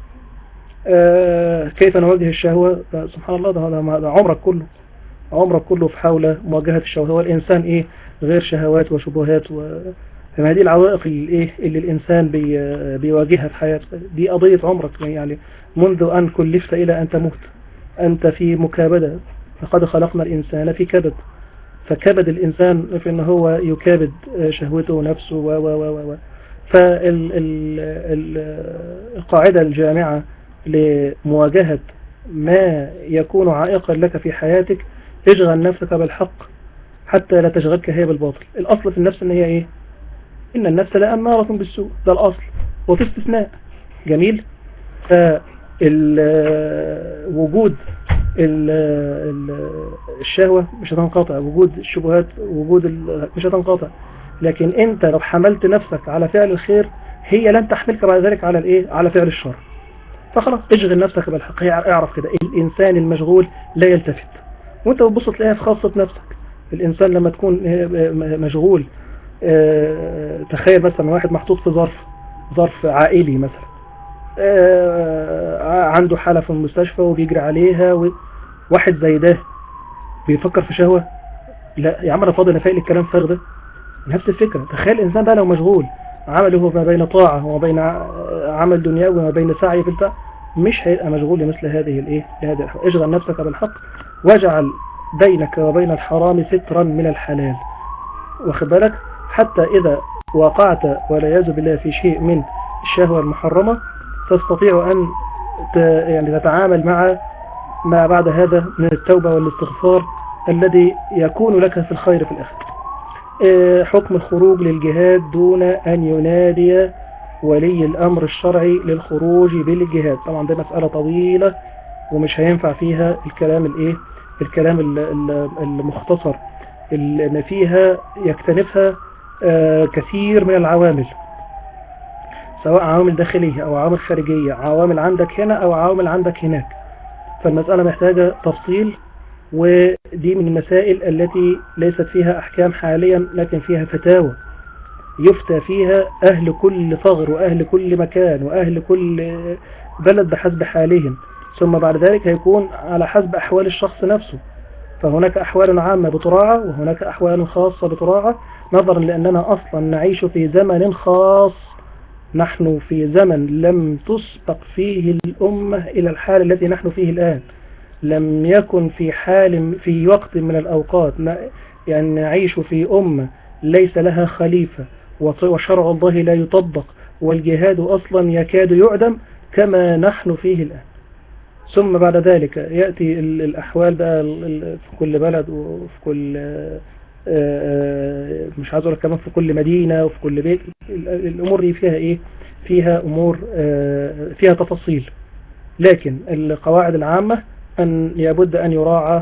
كيف نواجه الشهوة سبحان الله ده, ده عمرك كله عمرك كله في حول مواجهة الشهوة هو الإنسان إيه غير شهوات وشبهات و... فما دي العوائق اللي, إيه اللي الإنسان بي... بيواجهها في حياته دي قضية عمرك يعني منذ أن كلفت إلى أن تموت أنت في مكابدة لقد خلقنا الإنسان في كبد فكبد الإنسان في أنه هو يكابد شهوته ونفسه و و و و فالقاعدة الجامعة لمواجهة ما يكون عائقا لك في حياتك اشغل نفسك بالحق حتى لا تشغلك هي بالباطل الأصل في النفس ان هي ايه إن النفس لأمارة بالسوء ده الأصل وفي استثناء جميل فوجود الشهوة مش هتنقطع وجود الشبهات وجود مش هتنقطع لكن انت لو حملت نفسك على فعل الخير هي لن تحملك بعد ذلك على الايه على فعل الشر فخلاص اشغل نفسك بالحق اعرف كده الانسان المشغول لا يلتفت وانت بتبص تلاقيها في خاصة نفسك الانسان لما تكون مشغول آه، تخيل مثلا واحد محطوط في ظرف ظرف عائلي مثلا آه، عنده حالة في المستشفى وبيجري عليها واحد زي ده بيفكر في شهوة لا يا عم انا فاضي انا فايق الكلام فارغ ده نفس الفكرة تخيل الانسان بقى لو مشغول عمله ما بين طاعة وما بين عمل دنيوي وما بين سعي في البتاع مش هيبقى مشغول لمثل هذه الايه لهذه الحق اشغل نفسك بالحق واجعل بينك وبين الحرام سترا من الحلال واخد بالك حتى إذا وقعت والعياذ بالله في شيء من الشهوة المحرمة تستطيع أن يعني تتعامل مع ما بعد هذا من التوبة والاستغفار الذي يكون لك في الخير في الآخر آه، حكم الخروج للجهاد دون أن ينادي ولي الأمر الشرعي للخروج بالجهاد طبعا ده مسألة طويلة ومش هينفع فيها الكلام الايه الكلام المختصر اللي فيها يكتنفها آه، كثير من العوامل سواء عوامل داخلية أو عوامل خارجية عوامل عندك هنا أو عوامل عندك هناك فالمسألة محتاجة تفصيل ودي من المسائل التي ليست فيها أحكام حاليا لكن فيها فتاوى يفتى فيها أهل كل ثغر وأهل كل مكان وأهل كل بلد بحسب حالهم ثم بعد ذلك هيكون على حسب أحوال الشخص نفسه فهناك أحوال عامة بتراعى وهناك أحوال خاصة بتراعى نظرا لأننا أصلا نعيش في زمن خاص نحن في زمن لم تسبق فيه الأمة إلى الحال التي نحن فيه الآن لم يكن في حال في وقت من الأوقات يعني نعيش في أمة ليس لها خليفة وشرع الله لا يطبق والجهاد أصلا يكاد يعدم كما نحن فيه الآن ثم بعد ذلك يأتي الأحوال بقى في كل بلد وفي كل آه، آه، مش عايز اقول كمان في كل مدينة وفي كل بيت الأمور دي فيها إيه فيها أمور آه، فيها تفاصيل لكن القواعد العامة أن يبد أن يراعى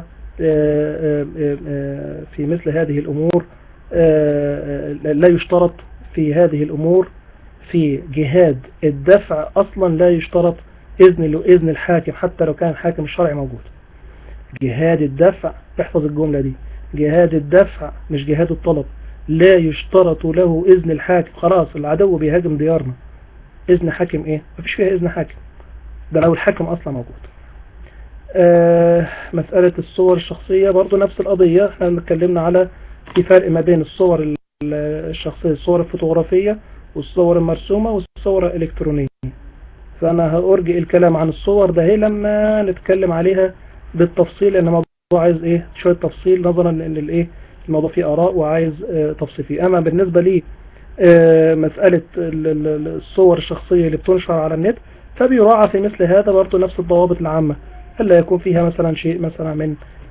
في مثل هذه الأمور لا يشترط في هذه الأمور في جهاد الدفع أصلا لا يشترط إذن إذن الحاكم حتى لو كان الحاكم الشرعي موجود جهاد الدفع احفظ الجملة دي جهاد الدفع مش جهاد الطلب لا يشترط له إذن الحاكم خلاص العدو بيهاجم ديارنا إذن حاكم إيه مفيش فيها إذن حاكم ده لو الحاكم أصلا موجود آه مسألة الصور الشخصية برضو نفس القضية احنا اتكلمنا على في فرق ما بين الصور الشخصية الصور الفوتوغرافية والصور المرسومة والصور الإلكترونية فأنا هأرجئ الكلام عن الصور ده لما نتكلم عليها بالتفصيل لأن الموضوع عايز إيه شوية تفصيل نظرا لأن الإيه الموضوع فيه آراء وعايز آه تفصيل فيه أما بالنسبة لي آه مسألة الصور الشخصية اللي بتنشر على النت فبيراعى في مثل هذا برضه نفس الضوابط العامة هل يكون فيها مثلا شيء مثلا من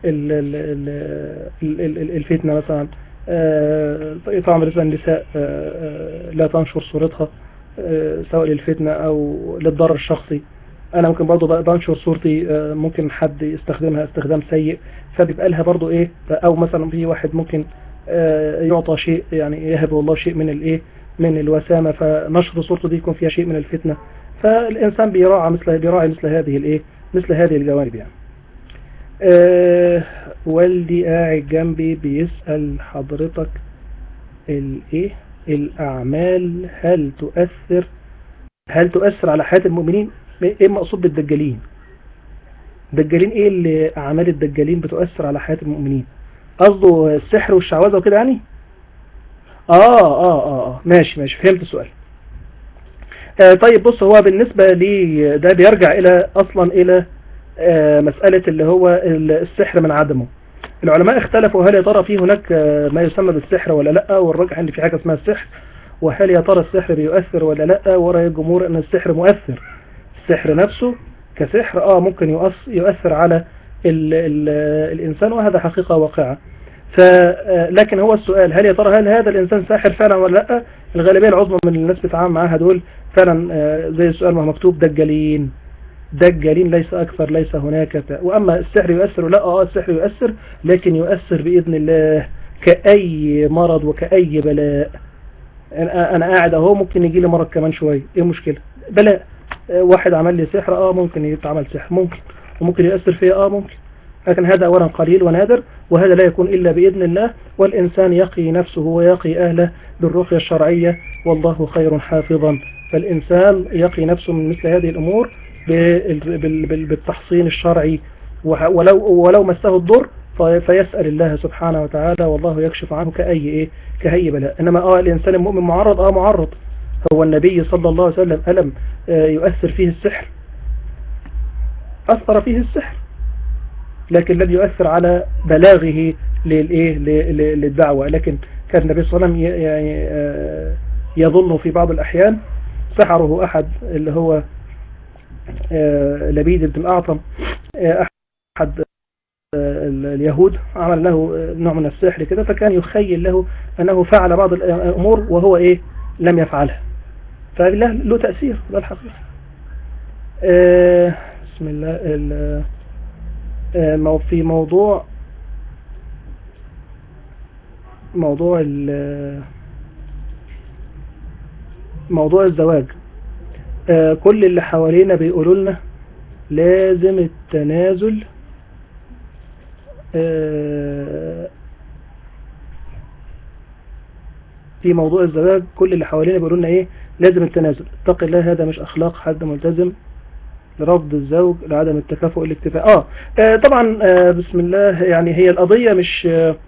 الفتنة مثلا آه، طبعا بالنسبة للنساء آه، لا تنشر صورتها آه، سواء للفتنة او للضرر الشخصي انا ممكن برضو بنشر صورتي آه، ممكن حد يستخدمها استخدام سيء فبيبقى لها برضو ايه او مثلا في واحد ممكن آه، يعطى شيء يعني يهب الله شيء من الايه من الوسامة فنشر صورته دي يكون فيها شيء من الفتنة فالانسان بيراعى مثل بيراعي مثل هذه الايه مثل هذه الجوانب يعني أه والدي قاعد جنبي بيسأل حضرتك الايه الأعمال هل تؤثر هل تؤثر على حياة المؤمنين ايه المقصود بالدجالين الدجالين ايه اللي اعمال الدجالين بتؤثر على حياة المؤمنين قصده السحر والشعوذة وكده يعني آه, اه اه اه ماشي ماشي فهمت السؤال آه طيب بص هو بالنسبة لي ده بيرجع الى اصلا الى آه مسألة اللي هو السحر من عدمه العلماء اختلفوا هل يا ترى في هناك ما يسمى بالسحر ولا لا والراجح ان في حاجة اسمها السحر وهل يا ترى السحر بيؤثر ولا لا ورأي الجمهور ان السحر مؤثر السحر نفسه كسحر اه ممكن يؤثر على ال ال الانسان وهذا حقيقة واقعة لكن هو السؤال هل يا ترى هل هذا الانسان ساحر فعلا ولا لا الغالبية العظمى من الناس بتتعامل معاها دول فعلا زي السؤال ما مكتوب دجالين دجالين ليس أكثر ليس هناك وأما السحر يؤثر لا آه السحر يؤثر لكن يؤثر بإذن الله كأي مرض وكأي بلاء أنا قاعد أهو ممكن يجي لي مرض كمان شوية إيه المشكلة بلاء واحد عمل لي سحر آه ممكن يتعمل سحر ممكن وممكن يؤثر فيه آه ممكن لكن هذا أولا قليل ونادر وهذا لا يكون إلا بإذن الله والإنسان يقي نفسه ويقي أهله بالرقية الشرعية والله خير حافظا فالإنسان يقي نفسه من مثل هذه الأمور بالتحصين الشرعي ولو, ولو مسه الضر فيسأل الله سبحانه وتعالى والله يكشف عنه كأي إيه كأي بلاء إنما آه الإنسان المؤمن معرض آه معرض هو النبي صلى الله عليه وسلم ألم يؤثر فيه السحر أثر فيه السحر لكن لم يؤثر على بلاغه للإيه للدعوة لكن كان النبي صلى الله عليه وسلم يعني يظن في بعض الأحيان سحره أحد اللي هو لبيد بن الأعطم أحد اليهود عمل له نوع من السحر كده فكان يخيل له أنه فعل بعض الأمور وهو إيه لم يفعلها فله له تأثير ده الحقيقة بسم الله في موضوع موضوع موضوع الزواج كل اللي حوالينا بيقولوا لنا لازم التنازل في موضوع الزواج كل اللي حوالينا بيقولوا لنا ايه لازم التنازل اتق الله هذا مش اخلاق حد ملتزم لرفض الزوج لعدم التكافؤ الاكتفاء آه, آه طبعا آه بسم الله يعني هي القضية مش آه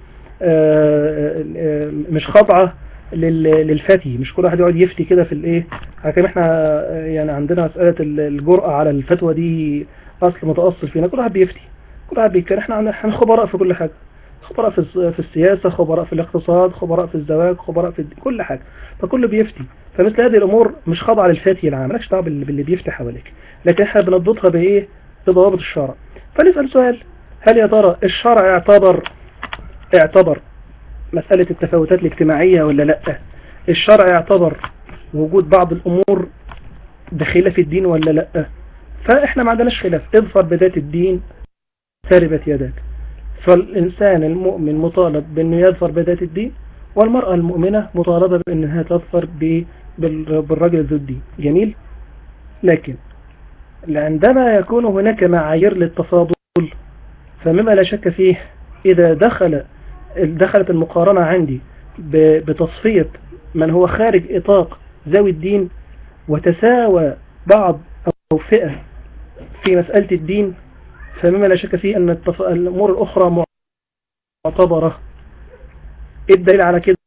آه مش خاضعة للفتي مش كل واحد يقعد يفتي كده في الايه حكام احنا يعني عندنا مسألة الجرأة على الفتوى دي اصل متأصل فينا كل واحد بيفتي كل واحد بيتكلم احنا احنا خبراء في كل حاجة خبراء في في السياسة خبراء في الاقتصاد خبراء في الزواج خبراء في كل حاجة فكله بيفتي فمثل هذه الامور مش خاضعة للفتي العام مالكش دعوه باللي بيفتي حواليك لكن احنا بنضبطها بايه بضوابط الشرع فنسأل سؤال هل يا ترى الشرع اعتبر اعتبر مسألة التفاوتات الاجتماعية ولا لا الشرع يعتبر وجود بعض الأمور بخلاف الدين ولا لا فإحنا ما عندناش خلاف اظفر بذات الدين تربت يداك فالإنسان المؤمن مطالب بأنه يظفر بذات الدين والمرأة المؤمنة مطالبة بأنها تظفر بالرجل ذو الدين جميل لكن عندما يكون هناك معايير للتفاضل فمما لا شك فيه إذا دخل دخلت المقارنة عندي بتصفية من هو خارج إطاق ذوي الدين وتساوى بعض أو فئة في مسألة الدين فمما لا شك فيه أن الأمور الأخرى معتبرة الدليل على كده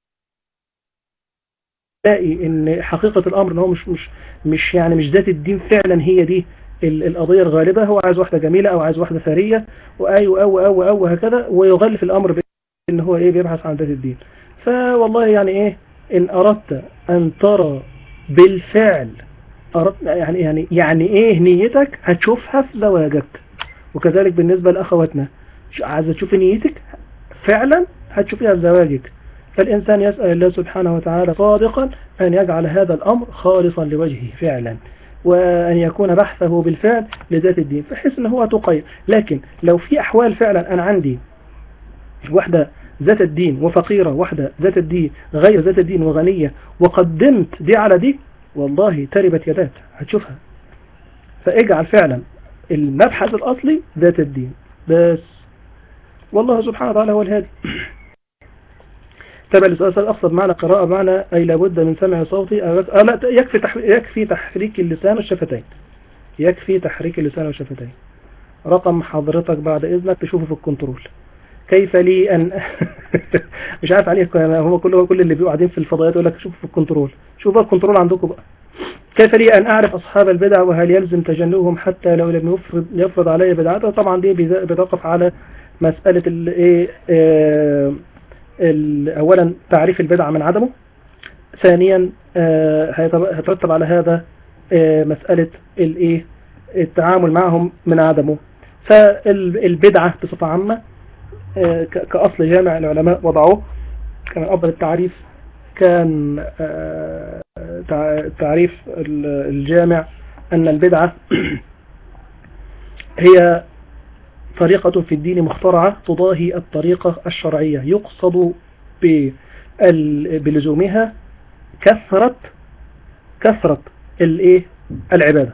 تلاقي ان حقيقة الامر ان هو مش مش مش يعني مش ذات الدين فعلا هي دي القضية الغالبة هو عايز واحدة جميلة او عايز واحدة ثرية واي او او او وهكذا ويغلف الامر بان هو ايه بيبحث عن ذات الدين فوالله يعني ايه ان اردت ان ترى بالفعل أردت يعني يعني يعني ايه نيتك هتشوفها في زواجك وكذلك بالنسبة لاخواتنا عايزة تشوف نيتك فعلا هتشوفيها في زواجك فالإنسان يسأل الله سبحانه وتعالى صادقا أن يجعل هذا الأمر خالصا لوجهه فعلا وأن يكون بحثه بالفعل لذات الدين فحس أنه هو تقيم لكن لو في أحوال فعلا أنا عندي واحدة ذات الدين وفقيرة واحدة ذات الدين غير ذات الدين وغنية وقدمت دي على دي والله تربت يدات هتشوفها فاجعل فعلا المبحث الأصلي ذات الدين بس والله سبحانه وتعالى هو الهادي تبع السؤال أقصد معنى قراءة معنى أي لابد من سمع صوتي أو لا يكفي تح... يكفي تحريك اللسان والشفتين يكفي تحريك اللسان والشفتين رقم حضرتك بعد إذنك تشوفه في الكنترول كيف لي أن مش عارف عليك هو كل كل اللي بيبقوا قاعدين في الفضائيات يقول لك شوفوا في الكنترول شوفوا الكنترول عندكم بقى كيف لي أن أعرف أصحاب البدع وهل يلزم تجنبهم حتى لو لم يفرض يفرض علي بدعته طبعا دي بتوقف على مسألة الايه اولا تعريف البدعة من عدمه ثانيا هيترتب على هذا مسألة الايه التعامل معهم من عدمه فالبدعة بصفة عامة كأصل جامع العلماء وضعوه كان أفضل التعريف كان تعريف الجامع أن البدعة هي طريقة في الدين مخترعة تضاهي الطريقة الشرعية يقصد بلزومها كثرة كثرة الايه العبادة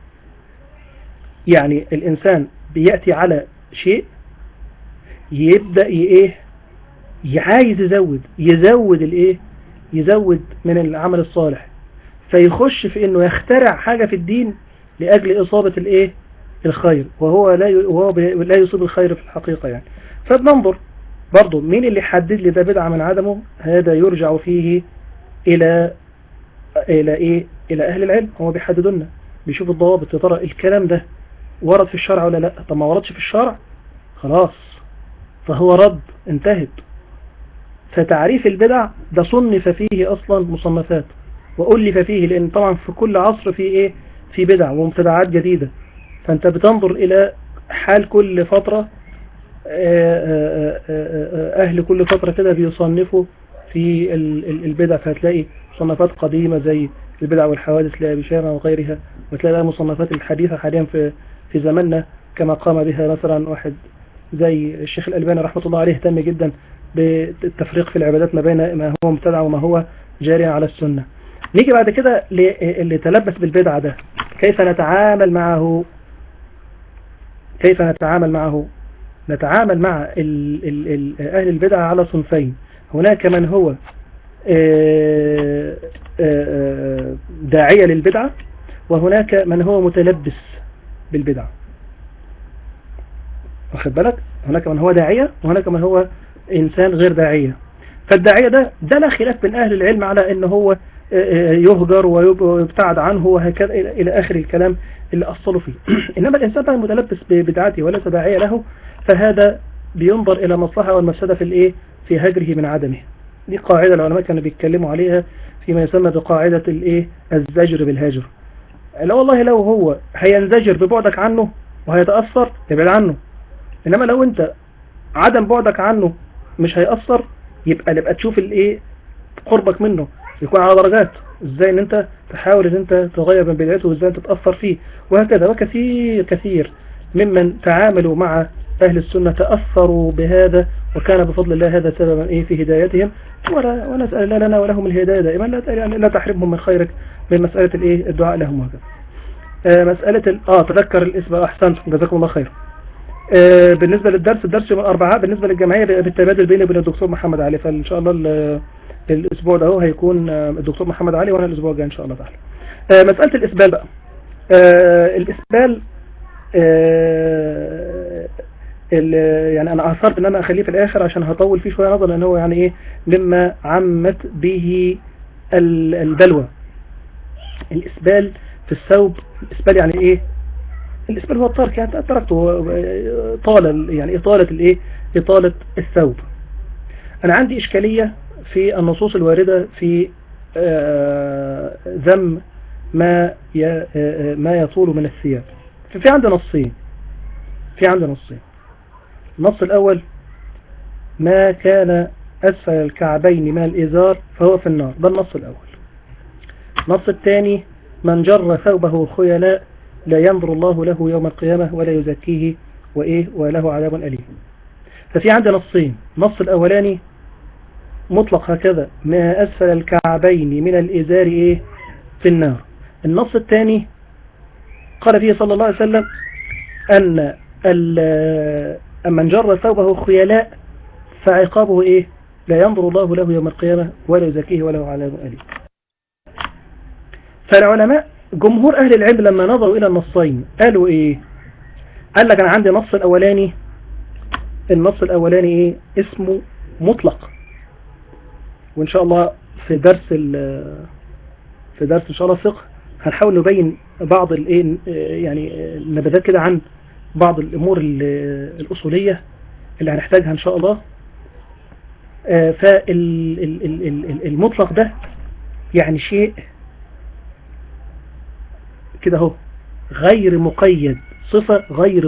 يعني الإنسان بيأتي على شيء يبدأ ايه عايز يزود يزود الايه يزود من العمل الصالح فيخش في انه يخترع حاجة في الدين لأجل إصابة الايه الخير وهو لا وهو لا يصيب الخير في الحقيقة يعني فبننظر برضه مين اللي حدد لي ده بدعة من عدمه هذا يرجع فيه إلى إلى إيه إلى أهل العلم هم بيحددوا لنا بيشوفوا الضوابط يا ترى الكلام ده ورد في الشرع ولا لا طب ما وردش في الشرع خلاص فهو رد انتهت فتعريف البدع ده صنف فيه أصلا مصنفات وألف فيه لأن طبعا في كل عصر في إيه في بدع ومبتدعات جديدة فأنت بتنظر إلى حال كل فترة أهل كل فترة كده بيصنفوا في البدع فهتلاقي مصنفات قديمة زي البدع والحوادث لأبي شامة وغيرها وتلاقي المصنفات الحديثة حاليا في في زماننا كما قام بها مثلا واحد زي الشيخ الألباني رحمة الله عليه اهتم جدا بالتفريق في العبادات ما بين ما هو مبتدع وما هو جاري على السنة نيجي بعد كده اللي تلبس بالبدعة ده كيف نتعامل معه كيف نتعامل معه نتعامل مع ال ال ال أهل البدعة على صنفين هناك من هو داعية للبدعة وهناك من هو متلبس بالبدعة واخد بالك هناك من هو داعية وهناك من هو إنسان غير داعية فالداعية ده ده لا خلاف بين أهل العلم على أنه هو يهجر ويبتعد عنه وهكذا إلى آخر الكلام اللي أصلوا فيه إنما الإنسان بقى المتلبس ببدعته وليس داعية له فهذا بينظر إلى مصلحة والمفسدة في الإيه في هجره من عدمه دي قاعدة العلماء كانوا بيتكلموا عليها فيما يسمى بقاعدة الإيه الزجر بالهاجر لا والله لو هو هينزجر ببعدك عنه وهيتأثر ابعد عنه إنما لو أنت عدم بعدك عنه مش هيأثر يبقى نبقى تشوف الايه قربك منه يكون على درجات ازاي ان انت تحاول ان انت تغير من بدايته وازاي انت تتأثر فيه وهكذا وكثير كثير ممن تعاملوا مع اهل السنة تأثروا بهذا وكان بفضل الله هذا سببا ايه في هدايتهم ولا ونسأل الله لنا ولهم الهداية دائما لا يعني لا تحرمهم من خيرك من مسألة الايه الدعاء لهم وهكذا آه مسألة اه تذكر الاسم احسنت جزاكم الله خير آه بالنسبة للدرس الدرس يوم الأربعاء بالنسبة للجمعية بالتبادل بيني وبين الدكتور محمد علي فإن شاء الله الأسبوع ده هو هيكون الدكتور محمد علي وأنا الأسبوع الجاي إن شاء الله تعالى آه مسألة الإسبال بقى آه الإسبال يعني أنا أثرت إن أنا أخليه في الآخر عشان هطول فيه شوية نظرا لأن هو يعني إيه مما عمت به البلوى الإسبال في الثوب الإسبال يعني إيه الاسبال هو الترك يعني تركته طال يعني إطالة الإيه إطالة الثوب أنا عندي إشكالية في النصوص الواردة في ذم ما ما يطول من الثياب في عندي نصين في عندي نصين النص الأول ما كان أسفل الكعبين من الإزار فهو في النار ده النص الأول النص الثاني من جر ثوبه خيلاء لا ينظر الله له يوم القيامة ولا يزكيه وإيه وله عذاب أليم ففي عندنا نصين النص الأولاني مطلق هكذا ما أسفل الكعبين من الإزار إيه في النار النص الثاني قال فيه صلى الله عليه وسلم أن من جر ثوبه خيلاء فعقابه إيه لا ينظر الله له يوم القيامة ولا يزكيه وله عذاب أليم فالعلماء جمهور أهل العلم لما نظروا إلى النصين قالوا إيه قال لك أنا عندي نص الأولاني النص الأولاني إيه اسمه مطلق وإن شاء الله في درس في درس إن شاء الله فقه هنحاول نبين بعض الإيه يعني نبذات كده عن بعض الأمور الأصولية اللي هنحتاجها إن شاء الله فالمطلق ده يعني شيء كده اهو غير مقيد صفة غير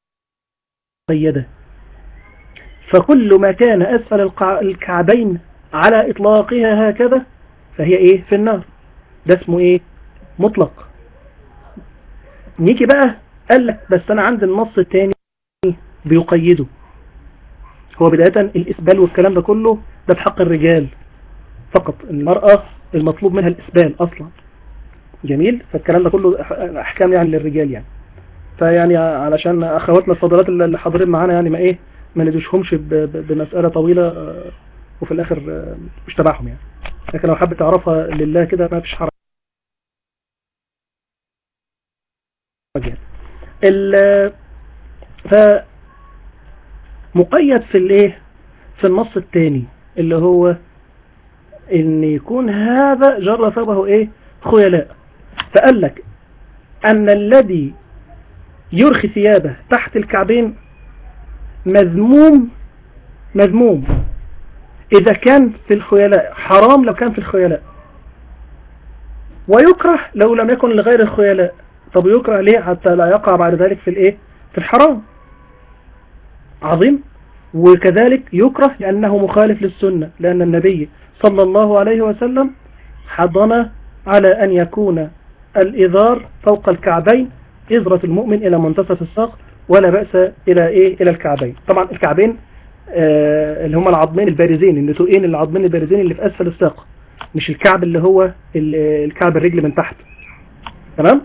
مقيدة فكل ما كان أسفل الكعبين على إطلاقها هكذا فهي إيه في النار ده اسمه إيه مطلق نيجي بقى قال لك بس أنا عندي النص الثاني بيقيده هو بداية الإسبال والكلام ده كله ده في حق الرجال فقط المرأة المطلوب منها الإسبال أصلا جميل فالكلام ده كله أحكام يعني للرجال يعني فيعني علشان أخواتنا الفضلات اللي حاضرين معانا يعني ما إيه ما ندوشهمش بمسألة طويلة آه، وفي الآخر آه، مش تبعهم يعني لكن لو حابة تعرفها لله كده ما فيش حرج ال ف مقيد في الايه في النص الثاني اللي هو ان يكون هذا جر ثوبه ايه خيلاء فقال لك ان الذي يرخي ثيابه تحت الكعبين مذموم مذموم إذا كان في الخيلاء حرام لو كان في الخيلاء ويكره لو لم يكن لغير الخيلاء طب يكره ليه حتى لا يقع بعد ذلك في الايه في الحرام عظيم وكذلك يكره لأنه مخالف للسنة لأن النبي صلى الله عليه وسلم حضن على أن يكون الإذار فوق الكعبين إذرة المؤمن إلى منتصف الساق ولا بأس إلى إيه إلى الكعبين طبعا الكعبين آه اللي هم العظمين البارزين النتوئين العظمين البارزين اللي في أسفل الساق مش الكعب اللي هو الكعب الرجل من تحت تمام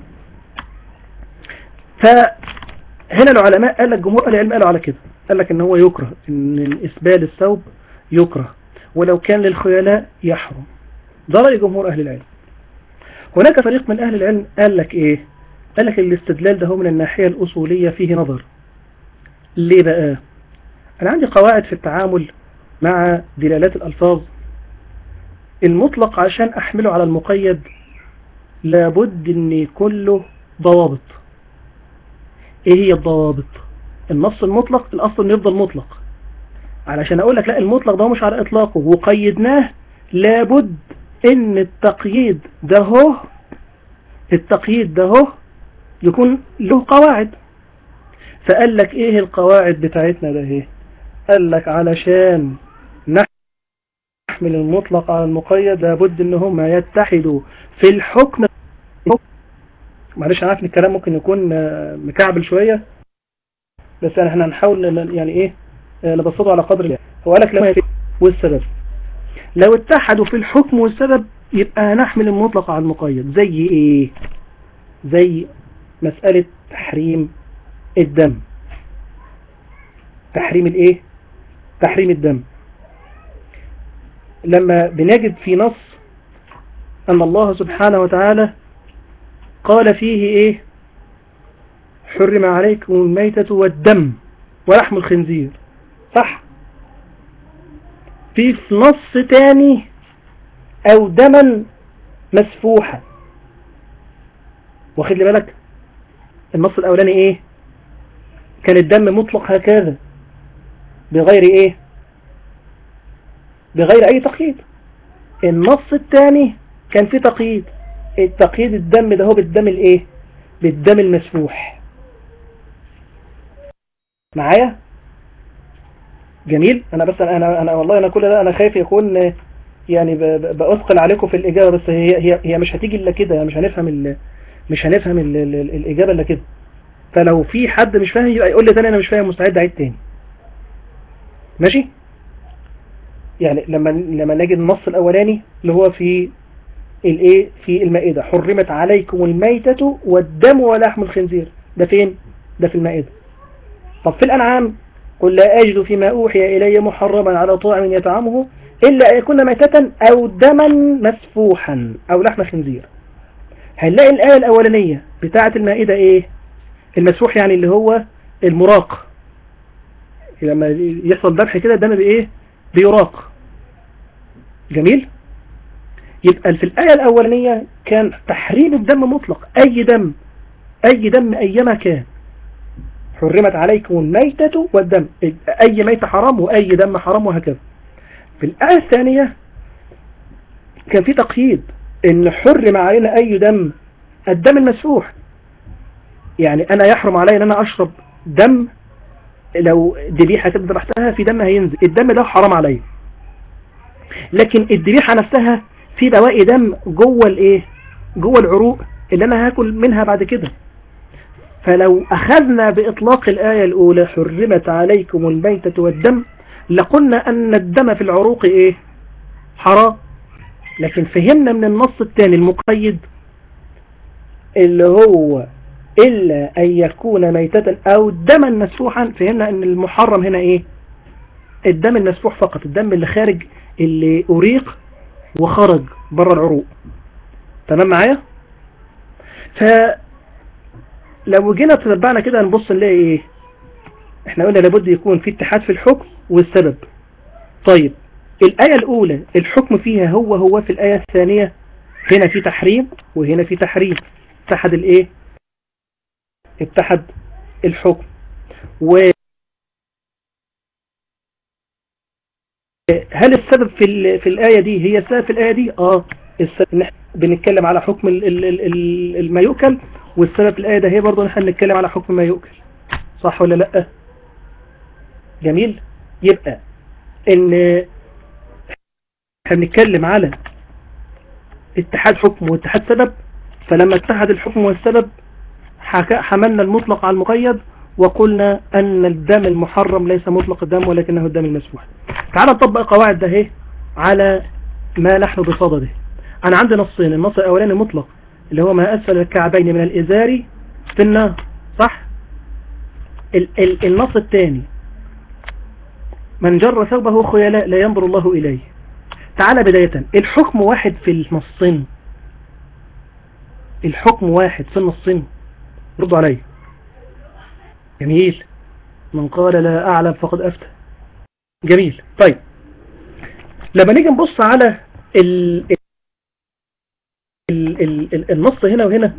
فهنا العلماء قال لك جمهور العلم قالوا على كده قال لك ان هو يكره ان الاسبال الثوب يكره ولو كان للخيلاء يحرم ده رأي جمهور اهل العلم هناك فريق من اهل العلم قال لك ايه قال لك الاستدلال ده هو من الناحية الاصولية فيه نظر ليه بقى انا عندي قواعد في التعامل مع دلالات الالفاظ المطلق عشان احمله على المقيد لابد ان يكون له ضوابط ايه هي الضوابط النص المطلق الاصل انه يفضل مطلق علشان اقول لك لا المطلق ده مش على اطلاقه وقيدناه لابد ان التقييد ده هو التقييد ده هو يكون له قواعد فقال لك ايه القواعد بتاعتنا ده ايه قال لك علشان نحمل المطلق على المقيد لابد ان هم يتحدوا في الحكم معلش انا عارف ان الكلام ممكن يكون مكعبل شوية بس يعني احنا هنحاول يعني ايه نبسطه على قدر الله هو قالك لو والسبب لو اتحدوا في الحكم والسبب يبقى نحمل المطلق على المقيد زي ايه زي مسألة تحريم الدم تحريم الايه تحريم الدم لما بنجد في نص أن الله سبحانه وتعالى قال فيه ايه حرم عليكم الميتة والدم ولحم الخنزير صح في نص تاني او دما مسفوحا واخد لي بالك النص الاولاني ايه كان الدم مطلق هكذا بغير ايه بغير اي تقييد النص الثاني كان فيه تقييد التقييد الدم ده هو بالدم الايه بالدم المسفوح معايا جميل انا بس انا انا والله انا كل ده انا خايف يكون يعني باثقل عليكم في الاجابه بس هي هي هي مش هتيجي الا كده مش هنفهم ال مش هنفهم ال ال الاجابه الا كده فلو في حد مش فاهم يبقى يقول لي تاني انا مش فاهم مستعد اعيد تاني ماشي يعني لما لما نجد النص الاولاني اللي هو في الايه في المائده حرمت عليكم الميتة والدم ولحم الخنزير ده فين ده في المائده طب في الأنعام قل لا أجد فيما أوحي إلي محرما على طاعم يطعمه إلا أن يكون ميتة أو دما مسفوحا أو لحم خنزير هنلاقي الآية الأولانية بتاعة المائدة إيه المسفوح يعني اللي هو المراق لما يحصل ذبح كده الدم بإيه بيراق جميل يبقى في الآية الأولانية كان تحريم الدم مطلق أي دم أي دم أيما كان حرمت عليكم الميتة والدم أي ميتة حرام وأي دم حرام وهكذا في الآية الثانية كان في تقييد إن حرم علينا أي دم الدم المسفوح يعني أنا يحرم علي أن أنا أشرب دم لو ذبيحة كده ذبحتها في دم هينزل الدم ده حرام علي لكن الذبيحة نفسها في بواقي دم جوه الايه جوه العروق اللي انا هاكل منها بعد كده فلو اخذنا باطلاق الاية الاولى حرمت عليكم الميتة والدم لقلنا ان الدم في العروق ايه حرام لكن فهمنا من النص الثاني المقيد اللي هو إلا أن يكون ميتة أو دما مسفوحا فهمنا أن المحرم هنا إيه الدم المسفوح فقط الدم اللي خارج اللي أريق وخرج بره العروق تمام معايا فلو جينا تتبعنا كده نبص نلاقي ايه احنا قلنا لابد يكون في اتحاد في الحكم والسبب طيب الآية الأولى الحكم فيها هو هو في الآية الثانية هنا في تحريم وهنا في تحريم اتحد الايه اتحد الحكم و هل السبب في في الآية دي هي السبب في الآية دي اه السبب بنتكلم على حكم ما يؤكل والسبب في الآية ده هي برضه نحن نتكلم على حكم ما يؤكل صح ولا لا جميل يبقى ان احنا بنتكلم على اتحاد حكم واتحاد سبب فلما اتحد الحكم والسبب حملنا المطلق على المقيد وقلنا أن الدم المحرم ليس مطلق الدم ولكنه الدم المسفوح تعال نطبق قواعد ده اهي على ما نحن بصدده أنا عندي نصين النص الأولاني مطلق اللي هو ما أسفل الكعبين من الإزار في النار صح ال ال النص الثاني من جر ثوبه خيلاء لا ينظر الله إليه تعال بداية الحكم واحد في النصين الحكم واحد في النصين ردوا علي جميل من قال لا أعلم فقد أفتى جميل طيب لما نيجي نبص على ال ال ال النص هنا وهنا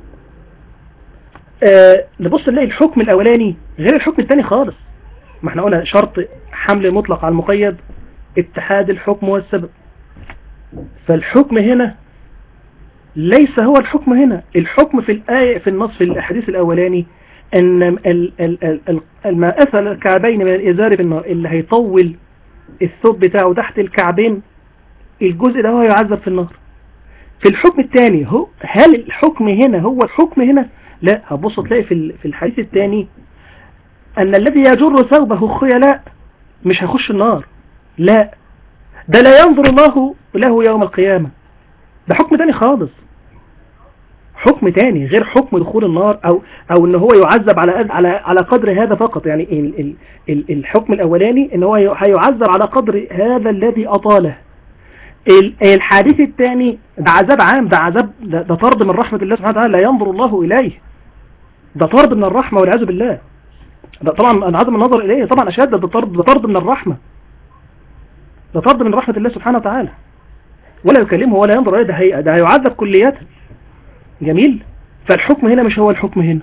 آه نبص نلاقي الحكم الأولاني غير الحكم الثاني خالص ما احنا قلنا شرط حمل مطلق على المقيد اتحاد الحكم والسبب فالحكم هنا ليس هو الحكم هنا الحكم في الآية في النص في الحديث الأولاني أن ما أثل الكعبين من الإزار في النار اللي هيطول الثوب بتاعه تحت الكعبين الجزء ده هو يعذب في النار في الحكم الثاني هو هل الحكم هنا هو الحكم هنا لا هبص تلاقي في في الحديث الثاني أن الذي يجر ثوبه خيلاء مش هيخش النار لا ده لا ينظر الله له يوم القيامة ده حكم تاني خالص حكم تاني غير حكم دخول النار او او ان هو يعذب على على على قدر هذا فقط يعني ال ال ال الحكم الاولاني ان هو هيعذب على قدر هذا الذي اطاله الحديث الثاني ده عذاب عام ده عذاب ده, ده طرد من رحمة الله سبحانه وتعالى لا ينظر الله إليه ده طرد من الرحمة والعياذ بالله ده طبعا عدم النظر إليه طبعا أشد ده طرد ده طرد من الرحمة ده طرد من رحمة الله سبحانه وتعالى ولا يكلمه ولا ينظر إليه ده, هي ده هيعذب كلياتا جميل فالحكم هنا مش هو الحكم هنا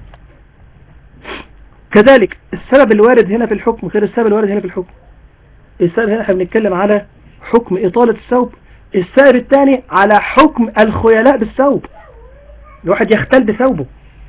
كذلك السبب الوارد هنا في الحكم غير السبب الوارد هنا في الحكم السبب هنا احنا بنتكلم على حكم إطالة الثوب السبب الثاني على حكم الخيلاء بالثوب الواحد يختل بثوبه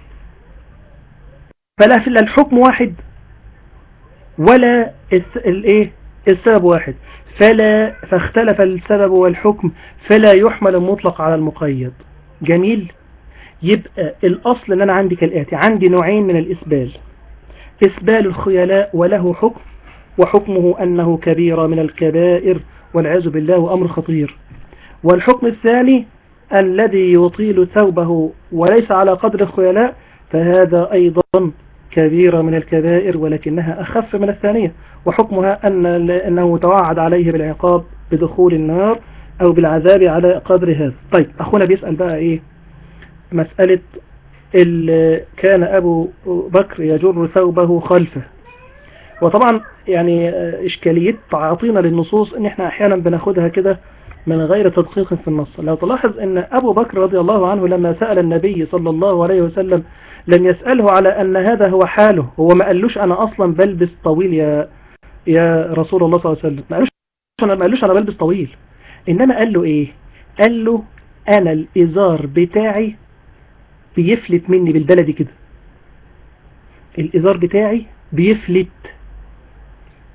فلا في الحكم واحد ولا الايه السبب واحد فلا فاختلف السبب والحكم فلا يحمل المطلق على المقيد جميل يبقى الأصل ان أنا عندي كالآتي عندي نوعين من الإسبال إسبال الخيلاء وله حكم وحكمه أنه كبيرة من الكبائر والعياذ بالله وأمر خطير والحكم الثاني الذي يطيل ثوبه وليس على قدر الخيلاء فهذا أيضا كبيرة من الكبائر ولكنها أخف من الثانية وحكمها أن أنه توعد عليه بالعقاب بدخول النار أو بالعذاب على قدر هذا طيب أخونا بيسأل بقى إيه مسألة كان أبو بكر يجر ثوبه خلفه وطبعا يعني إشكالية تعاطينا للنصوص إن إحنا أحيانا بناخدها كده من غير تدقيق في النص لو تلاحظ أن أبو بكر رضي الله عنه لما سأل النبي صلى الله عليه وسلم لم يسأله على أن هذا هو حاله هو ما قالوش أنا أصلا بلبس طويل يا يا رسول الله صلى الله عليه وسلم ما قالوش أنا, ما قالوش أنا بلبس طويل إنما قال له إيه قال له أنا الإزار بتاعي بيفلت مني بالبلدي كده الإزار بتاعي بيفلت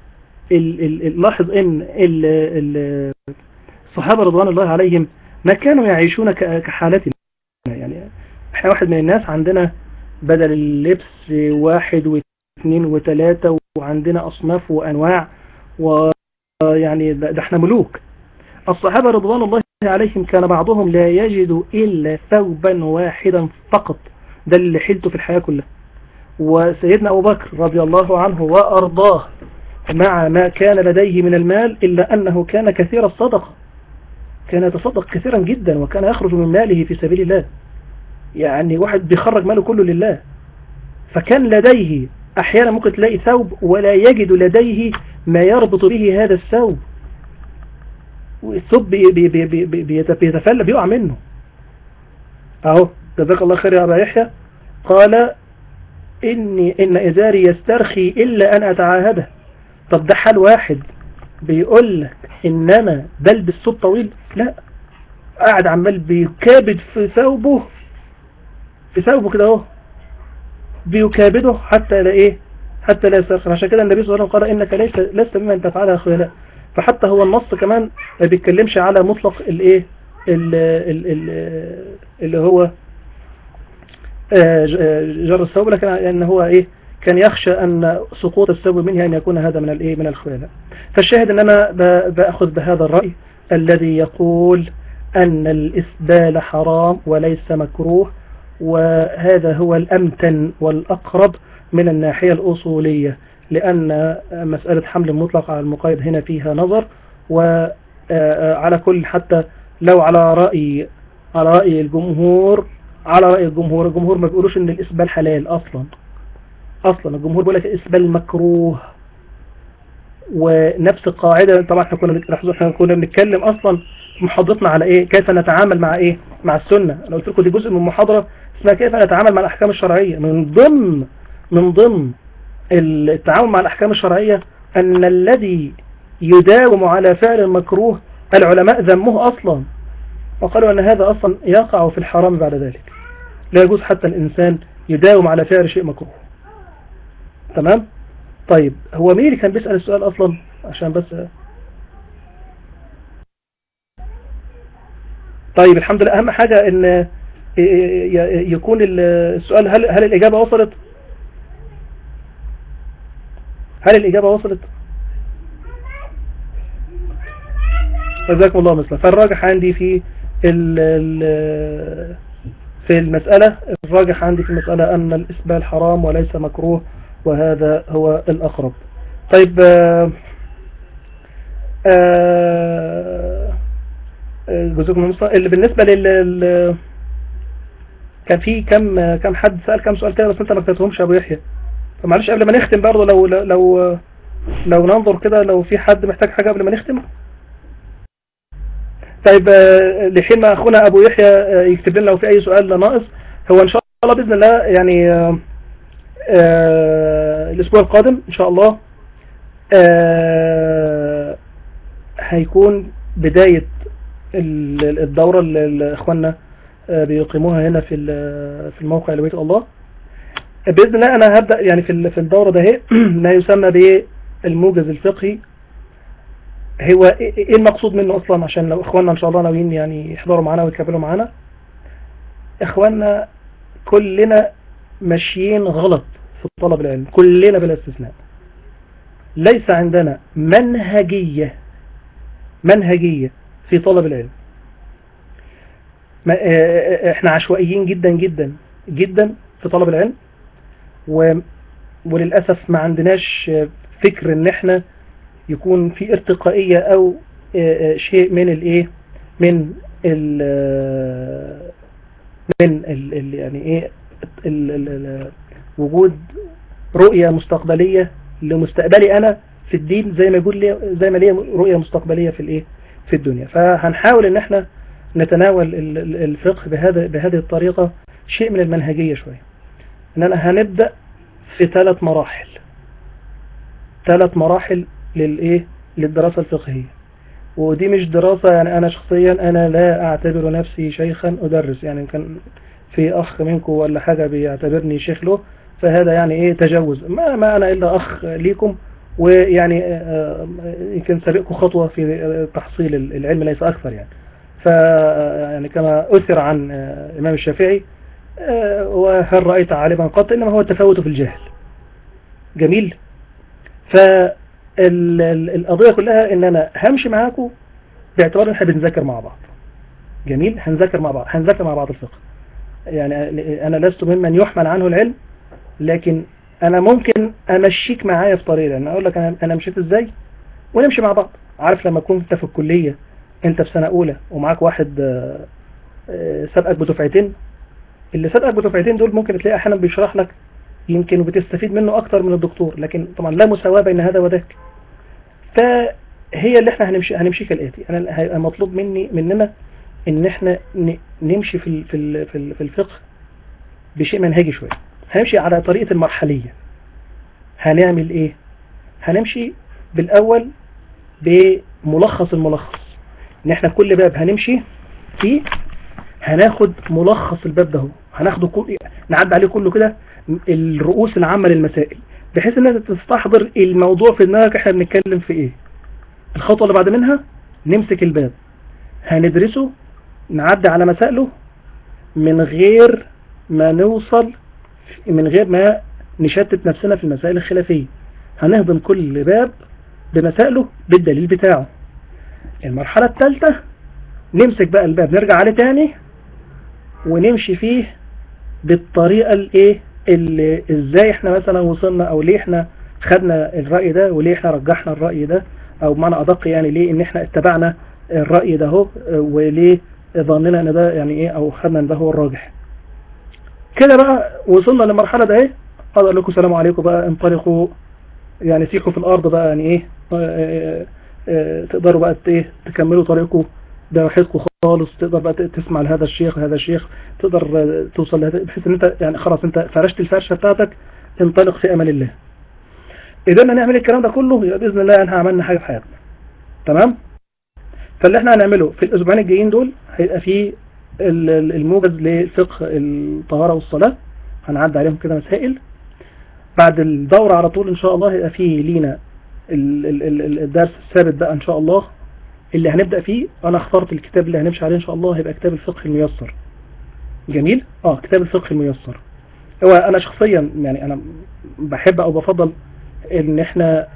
لاحظ ان الصحابة رضوان الله عليهم ما كانوا يعيشون كحالتنا يعني احنا واحد من الناس عندنا بدل اللبس واحد واثنين وثلاثة وعندنا أصناف وأنواع ويعني ده احنا ملوك الصحابة رضوان الله عليهم كان بعضهم لا يجد إلا ثوبا واحدا فقط ده اللي حلته في الحياة كلها وسيدنا أبو بكر رضي الله عنه وأرضاه مع ما كان لديه من المال إلا أنه كان كثير الصدقة كان يتصدق كثيرا جدا وكان يخرج من ماله في سبيل الله يعني واحد بيخرج ماله كله لله فكان لديه أحيانا ممكن تلاقي ثوب ولا يجد لديه ما يربط به هذا الثوب والثوب بيتفلى بيقع منه اهو جزاك الله خير يا أبا يحيى قال إني إن إزاري يسترخي إلا أن أتعاهده طب ده حال واحد بيقول لك إنما بلبس ثوب طويل لا قاعد عمال بيكابد في ثوبه في ثوبه كده اهو بيكابده حتى لا ايه حتى لا يسترخي عشان كده النبي صلى الله عليه وسلم قال انك ليس لست ممن تفعلها خيلاء فحتى هو النص كمان ما بيتكلمش على مطلق الايه اللي هو آه، جر الثوب لكن ان هو ايه كان يخشى ان سقوط الثوب منها ان يكون هذا من الايه من الخيلاء فالشاهد ان انا باخذ بهذا الرأي الذي يقول ان الاسبال حرام وليس مكروه وهذا هو الامتن والاقرب من الناحية الاصولية لأن مسألة حمل المطلق على المقيد هنا فيها نظر وعلى كل حتى لو على رأي على رأي الجمهور على رأي الجمهور الجمهور ما بيقولوش ان الاسبال حلال اصلا اصلا الجمهور بيقول لك الاسبال مكروه ونفس القاعدة طبعا احنا كنا احنا كنا بنتكلم اصلا محاضرتنا على ايه كيف نتعامل مع ايه مع السنة انا قلت لكم دي جزء من محاضرة اسمها كيف نتعامل مع الاحكام الشرعية من ضمن من ضمن التعامل مع الأحكام الشرعية أن الذي يداوم على فعل المكروه العلماء ذمه أصلا وقالوا أن هذا أصلا يقع في الحرام بعد ذلك لا يجوز حتى الإنسان يداوم على فعل شيء مكروه تمام طيب هو مين اللي كان بيسأل السؤال أصلا عشان بس طيب الحمد لله أهم حاجة أن يكون السؤال هل, هل الإجابة وصلت هل الإجابة وصلت جزاكم الله مثلا فالراجح عندي في في المسألة الراجح عندي في المسألة أن الإسبال حرام وليس مكروه وهذا هو الأقرب طيب آه، آه، جزاكم الله اللي بالنسبة لل كان في كم كم حد سأل كم سؤال كده بس انت ما كتبتهمش يا ابو يحيى فمعلش قبل ما نختم برضه لو لو لو ننظر كده لو في حد محتاج حاجة قبل ما نختم طيب آه، لحين ما أخونا أبو يحيى آه، يكتب لنا لو في أي سؤال ناقص هو إن شاء الله بإذن الله يعني آه، الأسبوع القادم إن شاء الله هيكون بداية الدورة اللي إخواننا بيقيموها هنا في في الموقع لبيت الله بإذن الله أنا هبدأ يعني في في الدورة ده ما يسمى بالموجز الفقهي هو إيه المقصود منه أصلا عشان لو إخواننا إن شاء الله ناويين يعني يحضروا معنا ويتكبلوا معنا إخواننا كلنا ماشيين غلط في طلب العلم كلنا بلا استثناء ليس عندنا منهجية منهجية في طلب العلم احنا عشوائيين جدا جدا جدا في طلب العلم و وللأسف ما عندناش فكر ان احنا يكون في ارتقائية او آه، آه، شيء من الايه من ال آه، من ال يعني ايه ال وجود رؤية مستقبلية لمستقبلي انا في الدين زي ما يقول لي زي ما لي رؤية مستقبلية في الايه في الدنيا فهنحاول ان احنا نتناول الفقه بهذا بهذه الطريقة شيء من المنهجية شوية اننا هنبدأ في ثلاث مراحل ثلاث مراحل للايه للدراسة الفقهية ودي مش دراسة يعني انا شخصيا انا لا اعتبر نفسي شيخا ادرس يعني كان في اخ منكم ولا حاجة بيعتبرني شيخ له فهذا يعني ايه تجوز ما, ما انا الا اخ ليكم ويعني يمكن سابقكم خطوة في تحصيل العلم ليس أكثر يعني ف يعني كما أثر عن الإمام الشافعي وهل رأيت عالما قط إنما هو التفاوت في الجهل جميل فالقضية كلها إن أنا همشي معاكم باعتبار إن احنا بنذاكر مع بعض جميل هنذاكر مع بعض هنذاكر مع بعض الفقه يعني أنا لست ممن يحمل عنه العلم لكن أنا ممكن أمشيك معايا في طريق لأن أقول لك أنا مشيت إزاي ونمشي مع بعض عارف لما تكون أنت في الكلية أنت في سنة أولى ومعاك واحد سابقك بدفعتين اللي سابقك بدفعتين دول ممكن تلاقي أحيانا بيشرح لك يمكن وبتستفيد منه أكتر من الدكتور لكن طبعا لا مساواة بين هذا وذاك فهي اللي احنا هنمشي هنمشي كالآتي أنا هيبقى مطلوب مني مننا ان احنا نمشي في في في الفقه بشيء منهجي شوية هنمشي على طريقة المرحلية هنعمل ايه هنمشي بالاول بملخص الملخص ان احنا كل باب هنمشي فيه هناخد ملخص الباب ده هناخده كل نعد عليه كله كده الرؤوس العامة للمسائل بحيث ان انت تستحضر الموضوع في دماغك احنا بنتكلم في ايه الخطوة اللي بعد منها نمسك الباب هندرسه نعدي على مسائله من غير ما نوصل من غير ما نشتت نفسنا في المسائل الخلافية هنهضم كل باب بمسائله بالدليل بتاعه المرحلة الثالثة نمسك بقى الباب نرجع عليه تاني ونمشي فيه بالطريقة الايه اللي ازاي احنا مثلا وصلنا او ليه احنا خدنا الرأي ده وليه احنا رجحنا الرأي ده او بمعنى ادق يعني ليه ان احنا اتبعنا الرأي ده هو وليه ظننا ان ده يعني ايه او خدنا ان ده هو الراجح كده بقى وصلنا للمرحلة ده ايه اقول لكم السلام عليكم بقى انطلقوا يعني سيحوا في الارض بقى يعني ايه اه اه تقدروا بقى ايه تكملوا طريقكم براحتكم خالص تقدر بقى تسمع لهذا الشيخ وهذا الشيخ تقدر توصل لهذا بحيث ان انت يعني خلاص انت فرشت الفرشة بتاعتك انطلق في امل الله قدرنا نعمل الكلام ده كله يبقى باذن الله احنا عملنا حاجة في حياتنا تمام فاللي احنا هنعمله في الاسبوعين الجايين دول هيبقى فيه الموجز لفقه الطهارة والصلاة هنعدي عليهم كده مسائل بعد الدورة على طول ان شاء الله هيبقى فيه لينا الدرس الثابت بقى ان شاء الله اللي هنبدأ فيه انا اخترت الكتاب اللي هنمشي عليه ان شاء الله هيبقى كتاب الفقه الميسر جميل اه كتاب الفقه الميسر هو انا شخصيا يعني انا بحب او بفضل ان احنا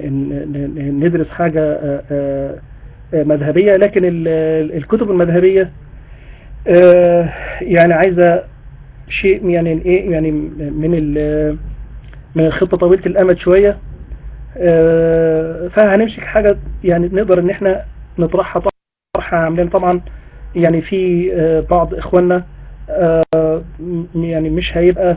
ندرس حاجة مذهبية لكن الكتب المذهبية يعني عايزة شيء يعني ايه يعني من من الخطة طويلة الامد شوية فهنمسك حاجة يعني نقدر ان احنا نطرحها طرحة عاملين طبعا يعني في بعض اخواننا يعني مش هيبقى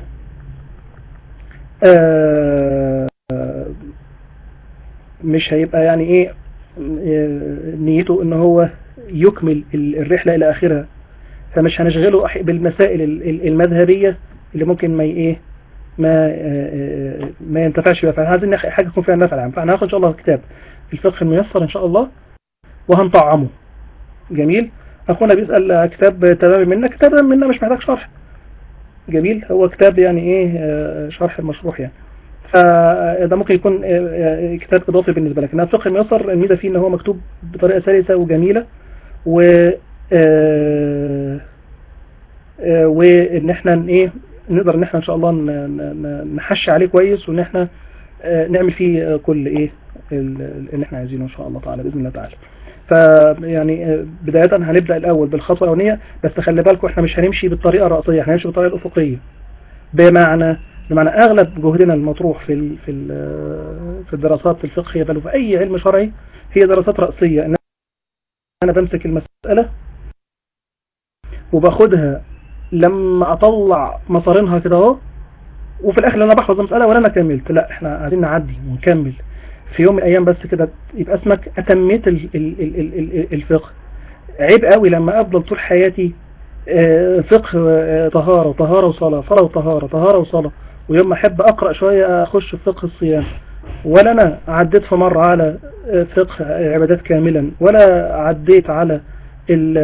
مش هيبقى يعني ايه نيته ان هو يكمل الرحلة الى اخرها فمش هنشغله بالمسائل المذهبية اللي ممكن ما ايه ما ما ينتفعش بها فعايزين حاجة يكون فيها نفع العام فهناخد ان شاء الله كتاب الفقه الميسر ان شاء الله وهنطعمه جميل اخونا بيسأل كتاب تمام منا كتاب تمام منا مش محتاج شرح جميل هو كتاب يعني ايه شرح المشروح يعني فده ممكن يكون كتاب اضافي بالنسبة لك انها الفقه الميسر الميزة فيه ان هو مكتوب بطريقة سلسة وجميلة و وان احنا ايه نقدر ان احنا ان شاء الله نحشي عليه كويس وان احنا نعمل فيه كل ايه اللي احنا عايزينه ان شاء الله تعالى باذن الله تعالى فيعني بداية هنبدأ الاول بالخطوة الاولانية بس خلي بالكم احنا مش هنمشي بالطريقة الرأسية احنا هنمشي بالطريقة الافقية بمعنى بمعنى اغلب جهدنا المطروح في ال في ال في الدراسات الفقهية بل في اي علم شرعي هي دراسات رأسية ان انا بمسك المسألة وباخدها لما اطلع مصارينها كده اهو وفي الاخر انا بحفظ المسألة ولا انا كملت لا احنا عايزين نعدي ونكمل في يوم من الايام بس كده يبقى اسمك اتميت ال ال ال ال الفقه عيب قوي لما افضل طول حياتي فقه طهارة طهارة وصلاة صلاة وطهارة طهارة وصلاة ويوم ما احب اقرأ شوية اخش في فقه الصيام ولا انا عديت في مرة على فقه عبادات كاملا ولا عديت على ال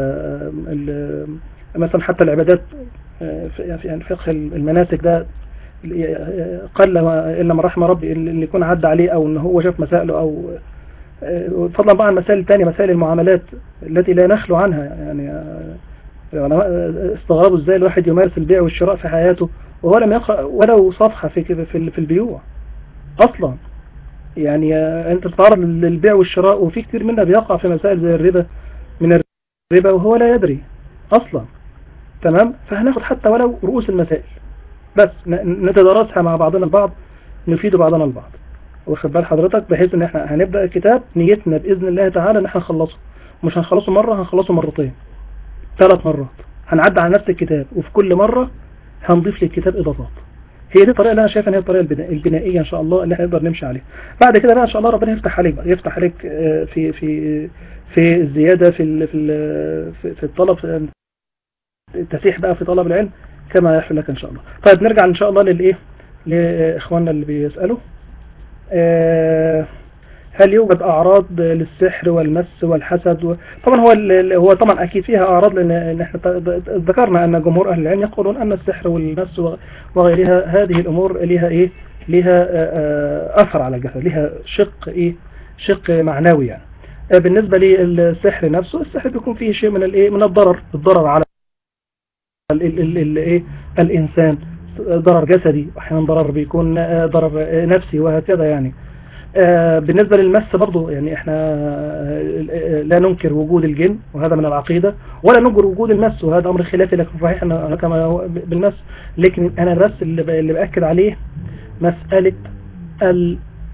ال مثلا حتى العبادات يعني فقه المناسك ده قل إلا من رحم ربي اللي يكون عدى عليه أو إن هو شاف مسائله أو فضلا بقى عن المسائل الثانية مسائل المعاملات التي لا نخلو عنها يعني استغربوا ازاي الواحد يمارس البيع والشراء في حياته وهو لم يقرأ ولو صفحة في في البيوع أصلا يعني أنت تتعرض للبيع والشراء وفي كتير منها بيقع في مسائل زي الربا من الربا وهو لا يدري أصلا تمام فهناخد حتى ولو رؤوس المسائل بس نتدرسها مع بعضنا البعض نفيد بعضنا البعض واخد بال حضرتك بحيث ان احنا هنبدأ الكتاب نيتنا بإذن الله تعالى ان احنا نخلصه مش هنخلصه مرة هنخلصه مرتين ثلاث مرات هنعدي على نفس الكتاب وفي كل مرة هنضيف للكتاب إضافات هي دي الطريقة اللي أنا شايف إن هي الطريقة البنائية إن شاء الله اللي احنا نقدر نمشي عليها بعد كده بقى إن شاء الله ربنا يفتح عليك بقى يفتح عليك في في في الزيادة في في في الطلب التسيح بقى في طلب العلم كما يحل لك إن شاء الله طيب نرجع إن شاء الله للإيه لإخواننا اللي بيسألوا آه هل يوجد أعراض للسحر والمس والحسد و... طبعا هو هو طبعا أكيد فيها أعراض لأن احنا ذكرنا أن جمهور أهل العلم يقولون أن السحر والمس وغيرها هذه الأمور لها إيه لها أثر على الجسد لها شق إيه شق معنوي يعني بالنسبة للسحر نفسه السحر بيكون فيه شيء من الإيه من الضرر الضرر على ال ال ال إيه الإنسان ضرر جسدي أحيانا ضرر بيكون ضرر نفسي وهكذا يعني بالنسبة للمس برضو يعني احنا لا ننكر وجود الجن وهذا من العقيدة ولا ننكر وجود المس وهذا امر خلافي لكن صحيح انا كما بالمس لكن انا بس اللي باكد عليه مسألة ال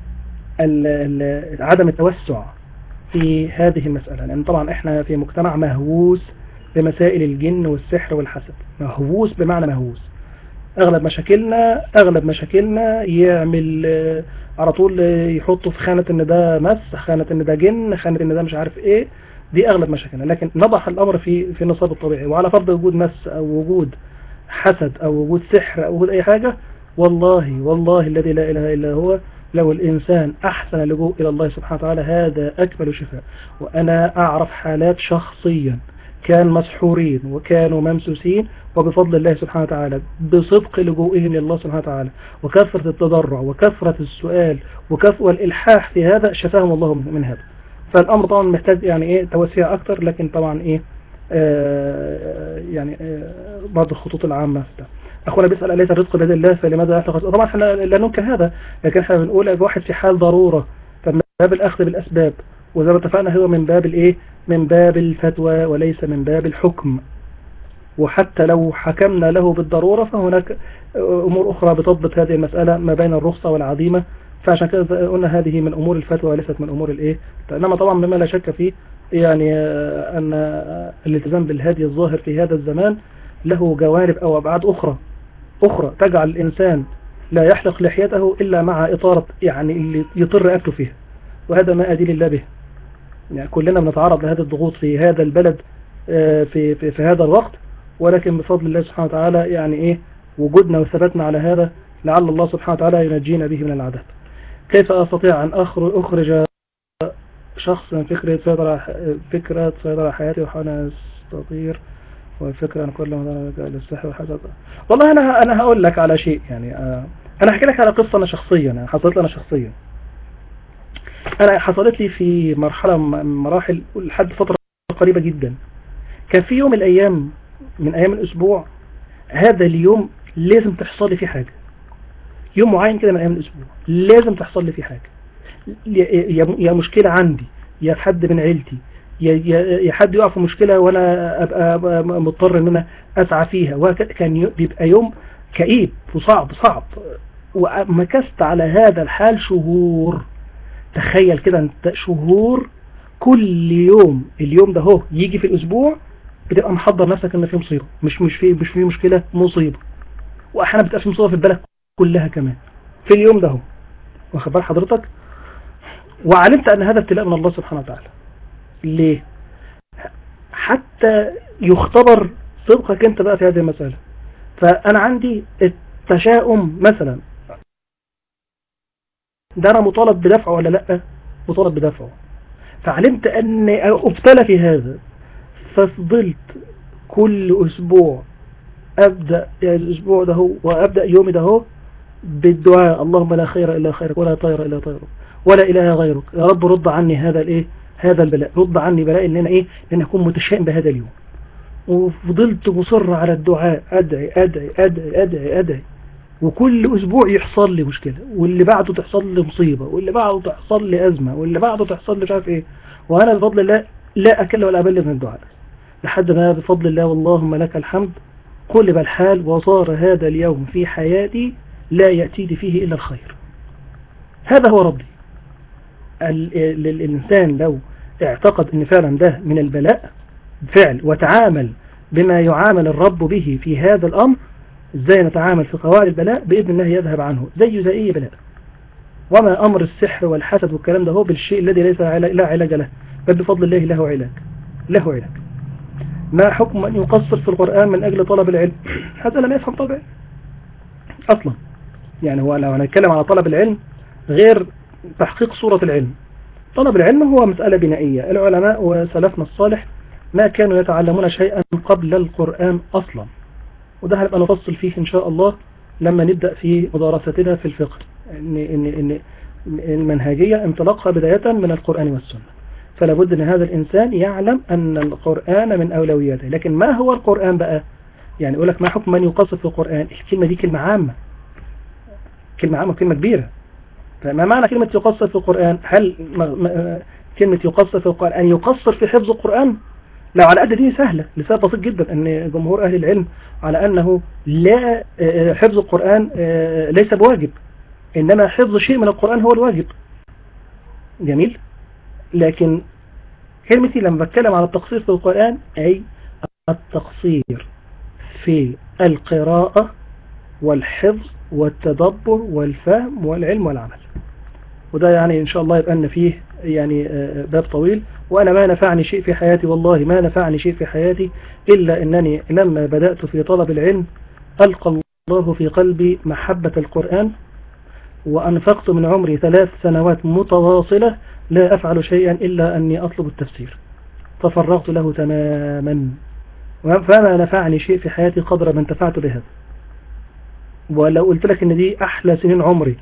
ال عدم التوسع في هذه المسألة لان طبعا احنا في مجتمع مهووس بمسائل الجن والسحر والحسد مهووس بمعنى مهووس اغلب مشاكلنا اغلب مشاكلنا يعمل على طول يحطوا في خانة ان ده مس خانة ان ده جن خانة ان ده مش عارف ايه دي اغلب مشاكلنا لكن نضع الامر في في النصاب الطبيعي وعلى فرض وجود مس او وجود حسد او وجود سحر او وجود اي حاجة والله والله الذي لا اله الا هو لو الانسان احسن اللجوء الى الله سبحانه وتعالى هذا اكمل شفاء وانا اعرف حالات شخصيا كان مسحورين وكانوا ممسوسين وبفضل الله سبحانه وتعالى بصدق لجوئهم لله سبحانه وتعالى وكثرة التضرع وكثرة السؤال وكثرة الإلحاح في هذا شفاهم الله من هذا فالأمر طبعا محتاج يعني إيه توسيع أكتر لكن طبعا إيه آه يعني آه بعض الخطوط العامة ده. أخونا بيسأل أليس الرزق بيد الله فلماذا يحلق طبعا احنا لا ننكر هذا لكن احنا بنقول واحد في حال ضرورة فمن باب الأخذ بالأسباب وزي ما اتفقنا هو من باب الايه من باب الفتوى وليس من باب الحكم وحتى لو حكمنا له بالضرورة فهناك أمور أخرى بتضبط هذه المسألة ما بين الرخصة والعظيمة فعشان كده قلنا هذه من أمور الفتوى وليست من أمور الإيه إنما طبعا مما لا شك فيه يعني أن الالتزام بالهادي الظاهر في هذا الزمان له جوانب أو أبعاد أخرى أخرى تجعل الإنسان لا يحلق لحيته إلا مع إطارة يعني اللي يطر رقبته فيها وهذا ما أدين الله به يعني كلنا بنتعرض لهذه الضغوط في هذا البلد في, في, في هذا الوقت ولكن بفضل الله سبحانه وتعالى يعني ايه وجودنا وثبتنا على هذا لعل الله سبحانه وتعالى ينجينا به من العذاب كيف استطيع ان اخرج شخصا فكرة سيطرة فكرة سيطرة حياتي وحاول استطير والفكرة ان كل ما للسحر والحسد والله انا انا هقول لك على شيء يعني انا احكي لك على قصة انا شخصيا يعني حصلت لي انا شخصيا انا حصلت لي في مرحلة من مراحل لحد فترة قريبة جدا كان في يوم من الايام من ايام الاسبوع هذا اليوم لازم تحصل لي فيه حاجة يوم معين كده من ايام الاسبوع لازم تحصل لي فيه حاجة يا مشكلة عندي يا في حد من عيلتي يا حد يقع في مشكلة وانا ابقى مضطر ان انا اسعى فيها وكان بيبقى يوم كئيب وصعب صعب ومكست على هذا الحال شهور تخيل كده انت شهور كل يوم اليوم ده هو يجي في الاسبوع بتبقى محضر نفسك ان في مصيبه مش مش في مش في مشكله مصيبه واحيانا بتبقى في مصيبه في البلد كلها كمان في اليوم ده هو واخد بال حضرتك وعلمت ان هذا ابتلاء من الله سبحانه وتعالى ليه حتى يختبر صدقك انت بقى في هذه المسألة فانا عندي التشاؤم مثلا ده انا مطالب بدفعه ولا لا مطالب بدفعه فعلمت ان ابتلى في هذا ففضلت كل اسبوع ابدأ الاسبوع ده هو وابدأ يومي ده هو بالدعاء اللهم لا خير إلا خيرك ولا طير إلا طيرك ولا إله غيرك يا رب رد عني هذا الإيه هذا البلاء رد عني بلاء إن أنا إيه لأن أكون متشائم بهذا اليوم وفضلت مصر على الدعاء أدعي أدعي أدعي أدعي أدعي وكل أسبوع يحصل لي مشكلة واللي بعده تحصل لي مصيبة واللي بعده تحصل لي أزمة واللي بعده تحصل لي مش عارف إيه وأنا بفضل الله لا أكل ولا أبلغ من الدعاء لحد ما بفضل الله واللهم لك الحمد قلب الحال وصار هذا اليوم في حياتي لا يأتيني فيه إلا الخير هذا هو ربي الإنسان لو اعتقد أن فعلا ده من البلاء فعل وتعامل بما يعامل الرب به في هذا الأمر ازاي نتعامل في قواعد البلاء بإذن الله يذهب عنه زي زي أي بلاء وما أمر السحر والحسد والكلام ده هو بالشيء الذي ليس لا علاج له بل بفضل الله له علاج له علاج ما حكم أن يقصر في القرآن من أجل طلب العلم هذا لم يفهم طلب العلم أصلا يعني هو لو هنتكلم على طلب العلم غير تحقيق صورة العلم طلب العلم هو مسألة بنائية العلماء وسلفنا الصالح ما كانوا يتعلمون شيئا قبل القرآن أصلا وده هنبقى نفصل فيه إن شاء الله لما نبدأ في مدارستنا في الفقه إن, إن, إن المنهجية انطلاقها بداية من القرآن والسنة فلا بد أن هذا الإنسان يعلم أن القرآن من أولوياته لكن ما هو القرآن بقى يعني يقول لك ما حكم من يقصد في القرآن الكلمة دي كلمة عامة كلمة عامة كلمة كبيرة فما معنى كلمة يقصر في القرآن هل كلمة يقصر في القرآن أن يقصر في حفظ القرآن لو على قد دي سهلة لسبب بسيط جدا أن جمهور أهل العلم على أنه لا آه، حفظ القرآن آه، ليس بواجب إنما حفظ شيء من القرآن هو الواجب جميل لكن كلمتي لما بتكلم على التقصير في القرآن أي التقصير في القراءة والحفظ والتدبر والفهم والعلم والعمل وده يعني إن شاء الله يبقى أن فيه يعني آه، باب طويل وأنا ما نفعني شيء في حياتي والله ما نفعني شيء في حياتي إلا أنني لما بدأت في طلب العلم ألقى الله في قلبي محبة القرآن وأنفقت من عمري ثلاث سنوات متواصلة لا أفعل شيئا إلا أني أطلب التفسير ففرغت له تماما فما نفعني شيء في حياتي قدر ما انتفعت بهذا ولو قلت لك ان دي احلى سنين عمري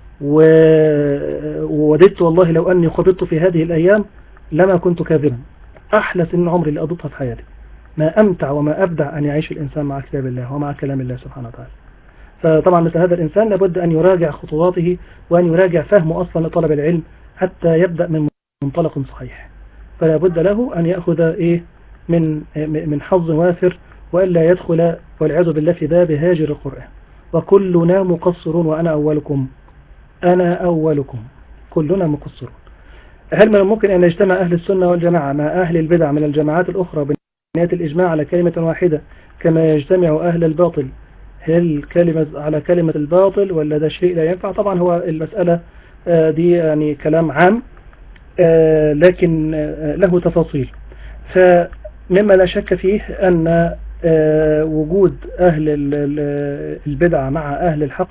ووددت والله لو اني خبطت في هذه الايام لما كنت كاذبا احلى سنين عمري اللي قضيتها في حياتي ما امتع وما ابدع ان يعيش الانسان مع كتاب الله ومع كلام الله سبحانه وتعالى فطبعا مثل هذا الانسان لابد ان يراجع خطواته وان يراجع فهمه اصلا لطلب العلم حتى يبدأ من منطلق صحيح فلا بد له ان يأخذ ايه من من حظ وافر وإلا يدخل والعياذ بالله في باب هاجر القرآن وكلنا مقصرون وأنا أولكم أنا أولكم كلنا مقصرون هل من الممكن أن يجتمع أهل السنة والجماعة مع أهل البدع من الجماعات الأخرى بنية الإجماع على كلمة واحدة كما يجتمع أهل الباطل هل كلمة على كلمة الباطل ولا ده شيء لا ينفع طبعا هو المسألة آه، دي يعني كلام عام آه، لكن آه، له تفاصيل فمما لا شك فيه أن آه، وجود أهل البدعة مع أهل الحق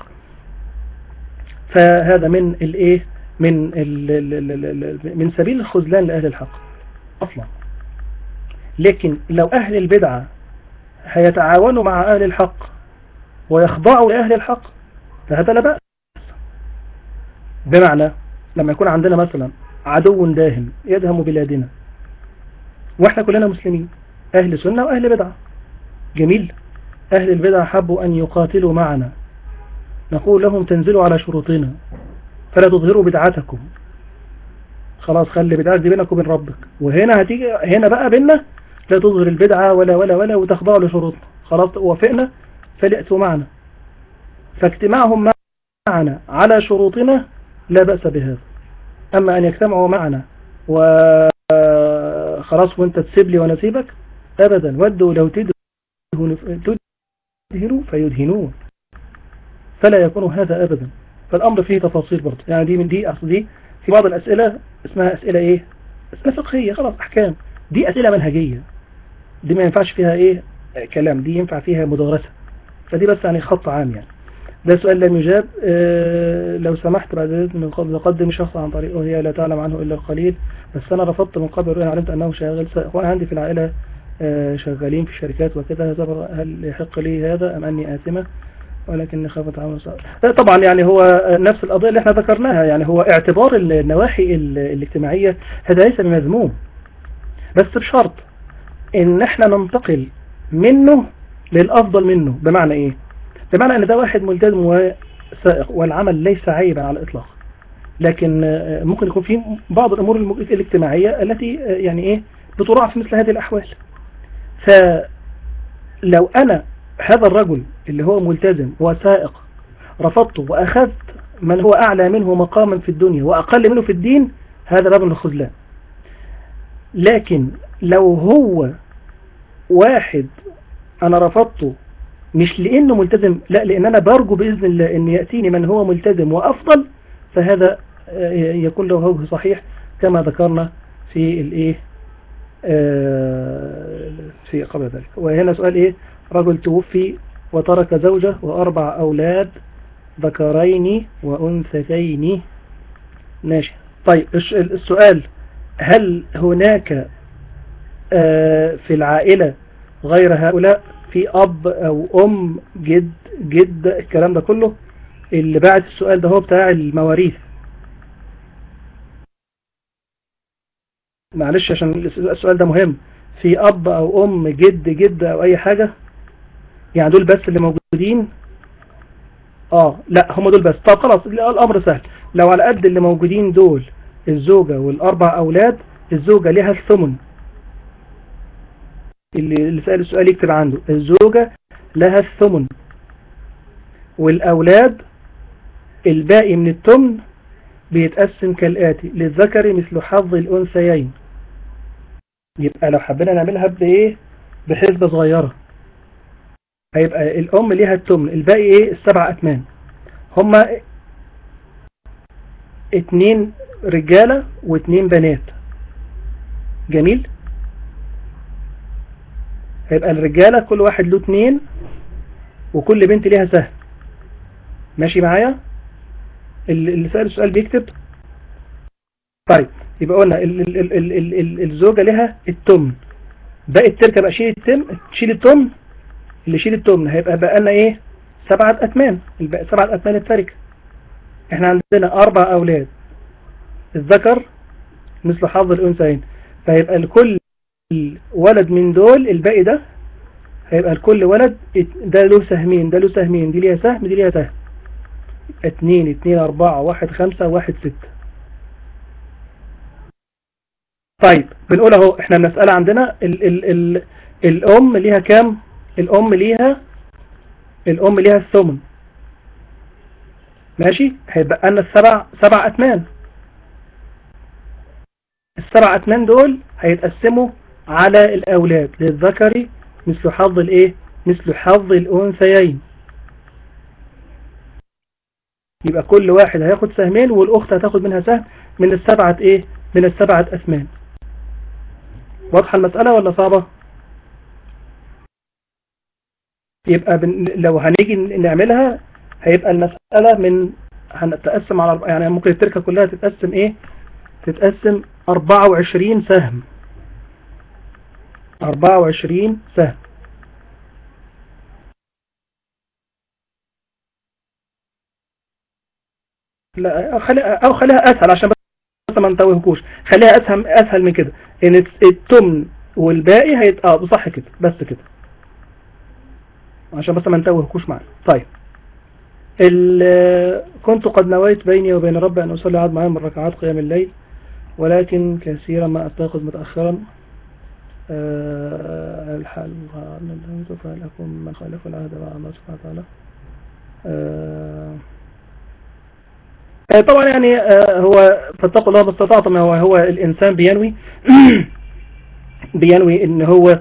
فهذا من الايه من من سبيل الخذلان لأهل الحق أصلا لكن لو أهل البدعة هيتعاونوا مع أهل الحق ويخضعوا لأهل الحق فهذا لا بأس بمعنى لما يكون عندنا مثلا عدو داهم يدهم بلادنا واحنا كلنا مسلمين أهل سنة وأهل بدعة جميل أهل البدع حبوا أن يقاتلوا معنا نقول لهم تنزلوا على شروطنا فلا تظهروا بدعتكم خلاص خلي بدعتك دي بينك وبين ربك وهنا هتيجي هنا بقى بيننا لا تظهر البدعة ولا ولا ولا وتخضعوا لشروطنا خلاص وافقنا فليأتوا معنا فاجتماعهم معنا على شروطنا لا بأس بهذا أما أن يجتمعوا معنا وخلاص وانت تسيب لي وانا سيبك أبدا ودوا لو تدروا تدهنوا فيدهنون فلا يكون هذا أبدا فالأمر فيه تفاصيل برضه يعني دي من دي أصل دي في بعض الأسئلة اسمها أسئلة إيه أسئلة فقهية خلاص أحكام دي أسئلة منهجية دي ما ينفعش فيها إيه كلام دي ينفع فيها مدارسة فدي بس يعني خط عام يعني ده سؤال لم يجاب اه لو سمحت بعد من قبل قدم شخص عن طريقه هي لا تعلم عنه إلا القليل بس أنا رفضت من قبل وأنا علمت أنه شاغل وأنا عندي في العائلة آه، شغالين في شركات وكذا هل يحق لي هذا أم أني آثمة ولكن خافت عمل صعب طبعا يعني هو نفس القضية اللي احنا ذكرناها يعني هو اعتبار النواحي الاجتماعية هذا ليس بمذموم بس بشرط ان احنا ننتقل منه للأفضل منه بمعنى ايه بمعنى ان ده واحد ملتزم وسائق والعمل ليس عيبا على الإطلاق لكن ممكن يكون في بعض الأمور الاجتماعية التي يعني ايه بتراعى في مثل هذه الأحوال فلو أنا هذا الرجل اللي هو ملتزم وسائق رفضته وأخذت من هو أعلى منه مقاما في الدنيا وأقل منه في الدين هذا باب الخذلان لكن لو هو واحد أنا رفضته مش لأنه ملتزم لا لأن أنا برجو بإذن الله أن يأتيني من هو ملتزم وأفضل فهذا يكون له وجه صحيح كما ذكرنا في الايه في قبل ذلك وهنا سؤال ايه رجل توفي وترك زوجة وأربع أولاد ذكرين وأنثتين ماشي طيب السؤال هل هناك في العائلة غير هؤلاء في أب أو أم جد جد الكلام ده كله اللي بعت السؤال ده هو بتاع المواريث معلش عشان السؤال ده مهم في أب أو أم جد جد أو أي حاجة يعني دول بس اللي موجودين اه لا هم دول بس طب خلاص الأمر سهل لو على قد اللي موجودين دول الزوجة والأربع أولاد الزوجة لها الثمن اللي, اللي سأل السؤال يكتب عنده الزوجة لها الثمن والأولاد الباقي من الثمن بيتقسم كالآتي للذكر مثل حظ الأنثيين يبقى لو حبينا نعملها بإيه بحسبة صغيرة هيبقى الأم ليها التمن الباقي إيه السبع أتمان هما اتنين رجالة واتنين بنات جميل هيبقى الرجالة كل واحد له اتنين وكل بنت ليها سهم ماشي معايا اللي سأل السؤال بيكتب طيب يبقى قلنا ال ال ال ال ال ال الزوجة لها التمن باقي التركة بقى شيل التم تشيل التمن اللي يشيل التمن هيبقى بقى لنا ايه سبعة اتمان سبعة اتمان التركة احنا عندنا اربع اولاد الذكر مثل حظ الانثيين فهيبقى لكل ولد من دول الباقي ده هيبقى لكل ولد ده له سهمين ده له سهمين دي ليها سهم دي ليها سهم اتنين اتنين اربعة واحد خمسة واحد ستة طيب بنقول اهو احنا المسألة عندنا ال ال ال الام ليها كام الام ليها الام ليها الثمن ماشي هيبقى لنا السبع سبع اتمان السبع اتمان دول هيتقسموا على الاولاد للذكر مثل حظ الايه مثل حظ الانثيين يبقى كل واحد هياخد سهمين والاخت هتاخد منها سهم من السبعة ايه من السبعة اثمان واضحة المسألة ولا صعبة يبقى بن... لو هنيجي نعملها هيبقى المسألة من هنتقسم على يعني ممكن التركة كلها تتقسم ايه تتقسم 24 سهم 24 سهم لا خلي او خليها اسهل عشان بس ما نتوهكوش خليها اسهل اسهل من كده ان التمن والباقي هيت اه صح كده بس كده عشان بس ما نتوهكوش معنا طيب كنت قد نويت بيني وبين ربي أن أصلي عاد معايا من ركعات قيام الليل ولكن كثيرا ما أستيقظ متأخرا أه الحال فهل أكون من خالف العهد مع الله سبحانه وتعالى أه طبعا يعني أه هو فاتقوا الله ما استطعتم هو هو الإنسان بينوي بينوي ان هو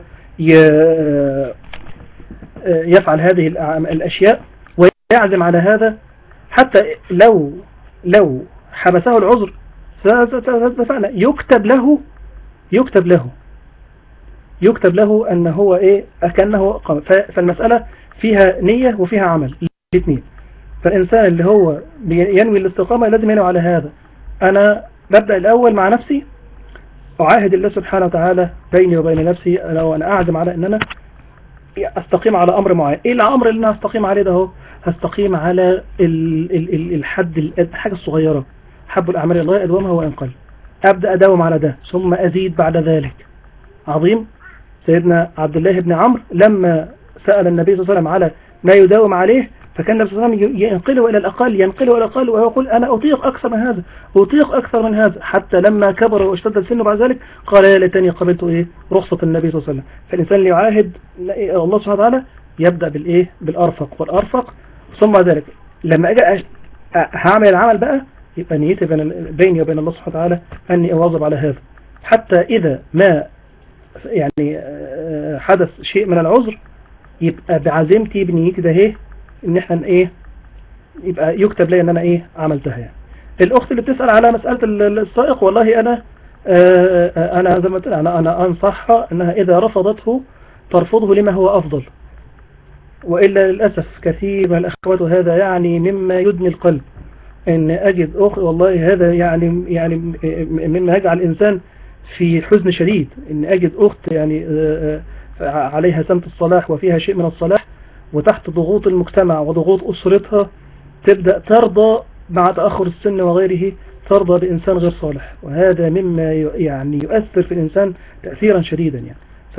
يفعل هذه الأشياء ويعزم على هذا حتى لو لو حبسه العذر فعلا يكتب له يكتب له يكتب له أن هو إيه أكنه قام فالمسألة فيها نية وفيها عمل الاثنين فالإنسان اللي هو ينوي الاستقامة لازم ينوي على هذا أنا ببدأ الأول مع نفسي أعاهد الله سبحانه وتعالى بيني وبين نفسي أنا وأنا أعزم على أن أنا أستقيم على أمر معين إيه الأمر اللي أنا أستقيم عليه ده هو هستقيم على ال ال ال الحد الحاجة الصغيرة حب الأعمال الله أدومها وإن قل أبدأ أداوم على ده ثم أزيد بعد ذلك عظيم سيدنا عبد الله بن عمرو لما سأل النبي صلى الله عليه وسلم على ما يداوم عليه فكان النبي صلى الله عليه وسلم ينقله إلى الأقل ينقله إلى الأقل وهو يقول أنا أطيق أكثر من هذا أطيق أكثر من هذا حتى لما كبر واشتد السن بعد ذلك قال يا ليتني قبلت إيه رخصة النبي صلى الله عليه وسلم فالإنسان اللي يعاهد الله سبحانه وتعالى يبدأ بالإيه بالأرفق والأرفق ثم ذلك لما أجي هعمل العمل بقى يبقى نيتي بيني وبين الله سبحانه وتعالى أني أواظب على هذا حتى إذا ما يعني حدث شيء من العذر يبقى بعزيمتي بنيتي ده ايه ان احنا ايه يبقى يكتب لي ان انا ايه عملتها يعني. الاخت اللي بتسأل على مسألة السائق والله انا آه انا زي ما قلت انا انا انصحها انها اذا رفضته ترفضه لما هو افضل وإلا للأسف كثير من الأخوات وهذا يعني مما يدني القلب ان اجد اخ والله هذا يعني يعني مما يجعل الانسان في حزن شديد ان اجد اخت يعني عليها سمت الصلاح وفيها شيء من الصلاح وتحت ضغوط المجتمع وضغوط اسرتها تبدأ ترضى مع تأخر السن وغيره ترضى بإنسان غير صالح وهذا مما يعني يؤثر في الإنسان تأثيرا شديدا يعني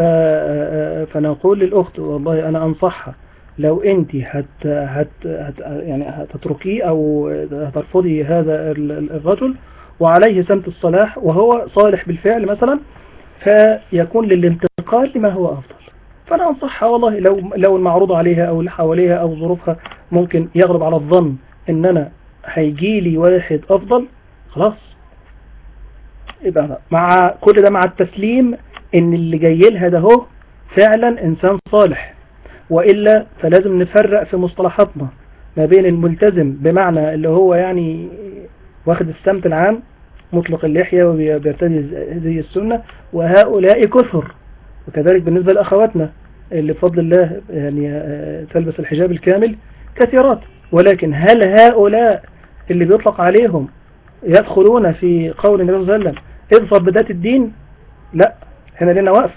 فنقول للأخت والله أنا أنصحها لو أنت هت هت هت يعني هتتركيه أو هترفضي هذا الرجل وعليه سمت الصلاح وهو صالح بالفعل مثلا فيكون للانتقال لما هو أفضل فأنا أنصحها والله لو لو المعروض عليها أو اللي حواليها أو ظروفها ممكن يغلب على الظن إن أنا هيجي لي واحد أفضل خلاص يبقى مع كل ده مع التسليم إن اللي جاي لها ده هو فعلا إنسان صالح وإلا فلازم نفرق في مصطلحاتنا ما بين الملتزم بمعنى اللي هو يعني واخد السمت العام مطلق اللحية وبيرتدي زي السنة وهؤلاء كثر وكذلك بالنسبة لأخواتنا اللي بفضل الله يعني تلبس الحجاب الكامل كثيرات ولكن هل هؤلاء اللي بيطلق عليهم يدخلون في قول النبي صلى الله عليه وسلم اظفر بذات الدين لا هنا لنا واقفة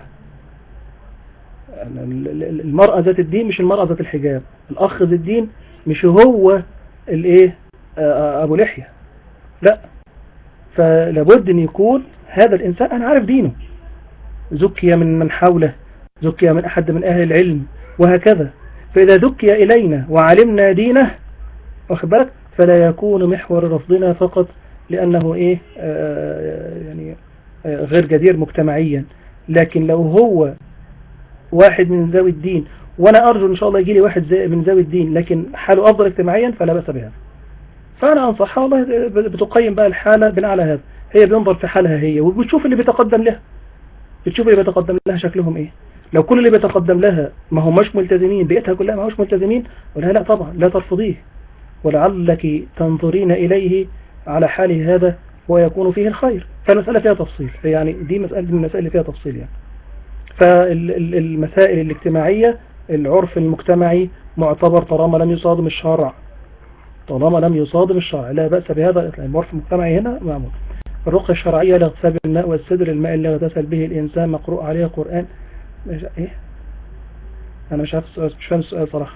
المرأة ذات الدين مش المرأة ذات الحجاب الأخ ذات الدين مش هو الايه أبو لحية لا فلابد أن يكون هذا الإنسان أنا عارف دينه زكي من من حوله زكي من أحد من أهل العلم وهكذا فإذا ذكي إلينا وعلمنا دينه واخد بالك فلا يكون محور رفضنا فقط لأنه إيه آه يعني آه غير جدير مجتمعيا لكن لو هو واحد من ذوي الدين وأنا أرجو إن شاء الله يجي لي واحد من ذوي الدين لكن حاله أفضل اجتماعيا فلا بأس بهذا فأنا أنصحها والله بتقيم بقى الحالة بناء على هذا هي بينظر في حالها هي وبتشوف اللي بيتقدم لها بتشوف اللي بيتقدم لها شكلهم ايه لو كل اللي بيتقدم لها ما هماش ملتزمين بيئتها كلها ما هماش ملتزمين ولا لا طبعا لا ترفضيه ولعلك تنظرين إليه على حال هذا ويكون فيه الخير فالمسألة فيها تفصيل يعني دي مسألة من المسائل اللي فيها تفصيل يعني فالمسائل الاجتماعية العرف المجتمعي معتبر طالما لم يصادم الشرع طالما لم يصادم الشرع لا بأس بهذا العرف المجتمعي هنا معمول الرقية الشرعية لاغتساب الماء والسدر الماء اللي اغتسل به الإنسان مقروء عليه قرآن مش ايه انا مش عارف السؤال مش فاهم السؤال صراحة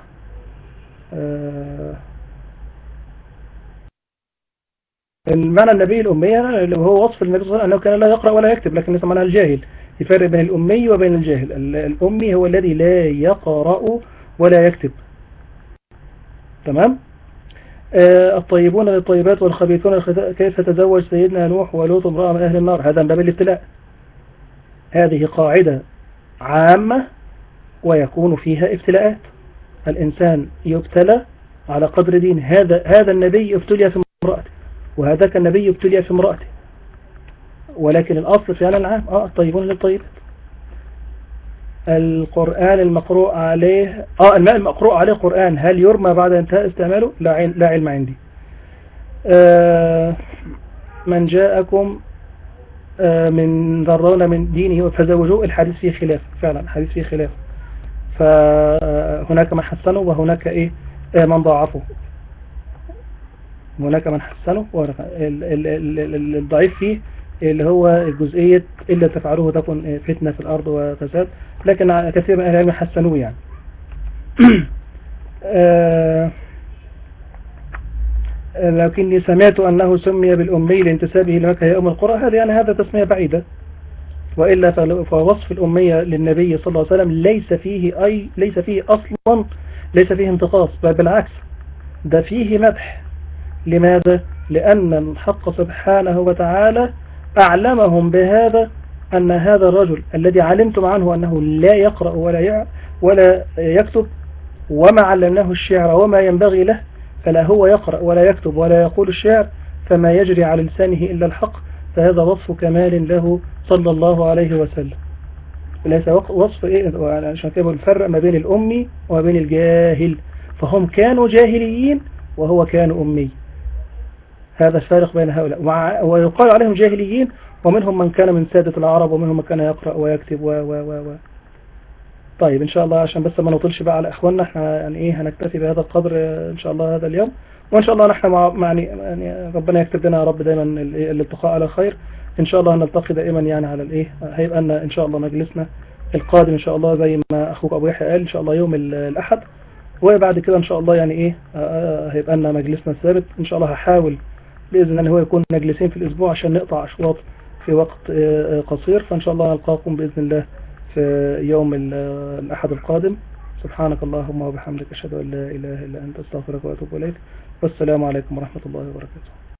آه المعنى النبي الأمية اللي هو وصف النبي صلى الله عليه وسلم أنه كان لا يقرأ ولا يكتب لكن ليس معناها الجاهل يفرق بين الأمي وبين الجاهل الأمي هو الذي لا يقرأ ولا يكتب تمام آه الطيبون للطيبات والخبيثون كيف تزوج سيدنا نوح ولوط امرأة من أهل النار هذا من باب الابتلاء هذه قاعدة عامة ويكون فيها ابتلاءات الإنسان يبتلى على قدر دين هذا هذا النبي ابتلي في امرأته وهذاك النبي ابتلي في امرأته ولكن الأصل فعلا العام آه الطيبون للطيبات القرآن المقروء عليه آه الماء المقروء عليه قرآن هل يرمى بعد انتهاء استعماله لا, عين لا علم عندي آه من جاءكم آه من ذرون من دينه فزوجوه الحديث فيه خلاف فعلا الحديث فيه خلاف فهناك من حسنه وهناك ايه آه من ضاعفه هناك من حسنه الضعيف فيه اللي هو جزئية إلا تفعلوه تكون فتنة في الأرض وفساد لكن كثير من أهل العلم حسنوه يعني لكني سمعت أنه سمي بالأمي لانتسابه لمكة يوم القرى هذا يعني هذا تسمية بعيدة وإلا فوصف الأمية للنبي صلى الله عليه وسلم ليس فيه أي ليس فيه أصلا ليس فيه انتقاص بل بالعكس ده فيه مدح لماذا؟ لأن الحق سبحانه وتعالى أعلمهم بهذا أن هذا الرجل الذي علمتم عنه أنه لا يقرأ ولا ولا يكتب وما علمناه الشعر وما ينبغي له فلا هو يقرأ ولا يكتب ولا يقول الشعر فما يجري على لسانه إلا الحق فهذا وصف كمال له صلى الله عليه وسلم ليس وصف إيه عشان كده بنفرق ما بين الأمي وما بين الجاهل فهم كانوا جاهليين وهو كان أمي هذا الفارق بين هؤلاء ويقال عليهم جاهليين ومنهم من كان من سادة العرب ومنهم من كان يقرأ ويكتب و و و و طيب إن شاء الله عشان بس ما نطلش بقى على إخواننا احنا يعني إيه هنكتفي بهذا القدر إن شاء الله هذا اليوم وإن شاء الله نحن مع يعني, يعني ربنا يكتب لنا يا رب دايما الالتقاء على خير إن شاء الله هنلتقي دائما يعني على الإيه هيبقى لنا إن شاء الله مجلسنا القادم إن شاء الله زي ما أخوك أبو يحيى قال إن شاء الله يوم الأحد وبعد كده إن شاء الله يعني إيه هيبقى لنا مجلسنا الثابت إن شاء الله هحاول بإذن الله هو يكون مجلسين في الأسبوع عشان نقطع أشواط في وقت قصير فإن شاء الله نلقاكم بإذن الله في يوم الأحد القادم سبحانك اللهم وبحمدك أشهد أن لا إله إلا أنت استغفرك وأتوب إليك والسلام عليكم ورحمة الله وبركاته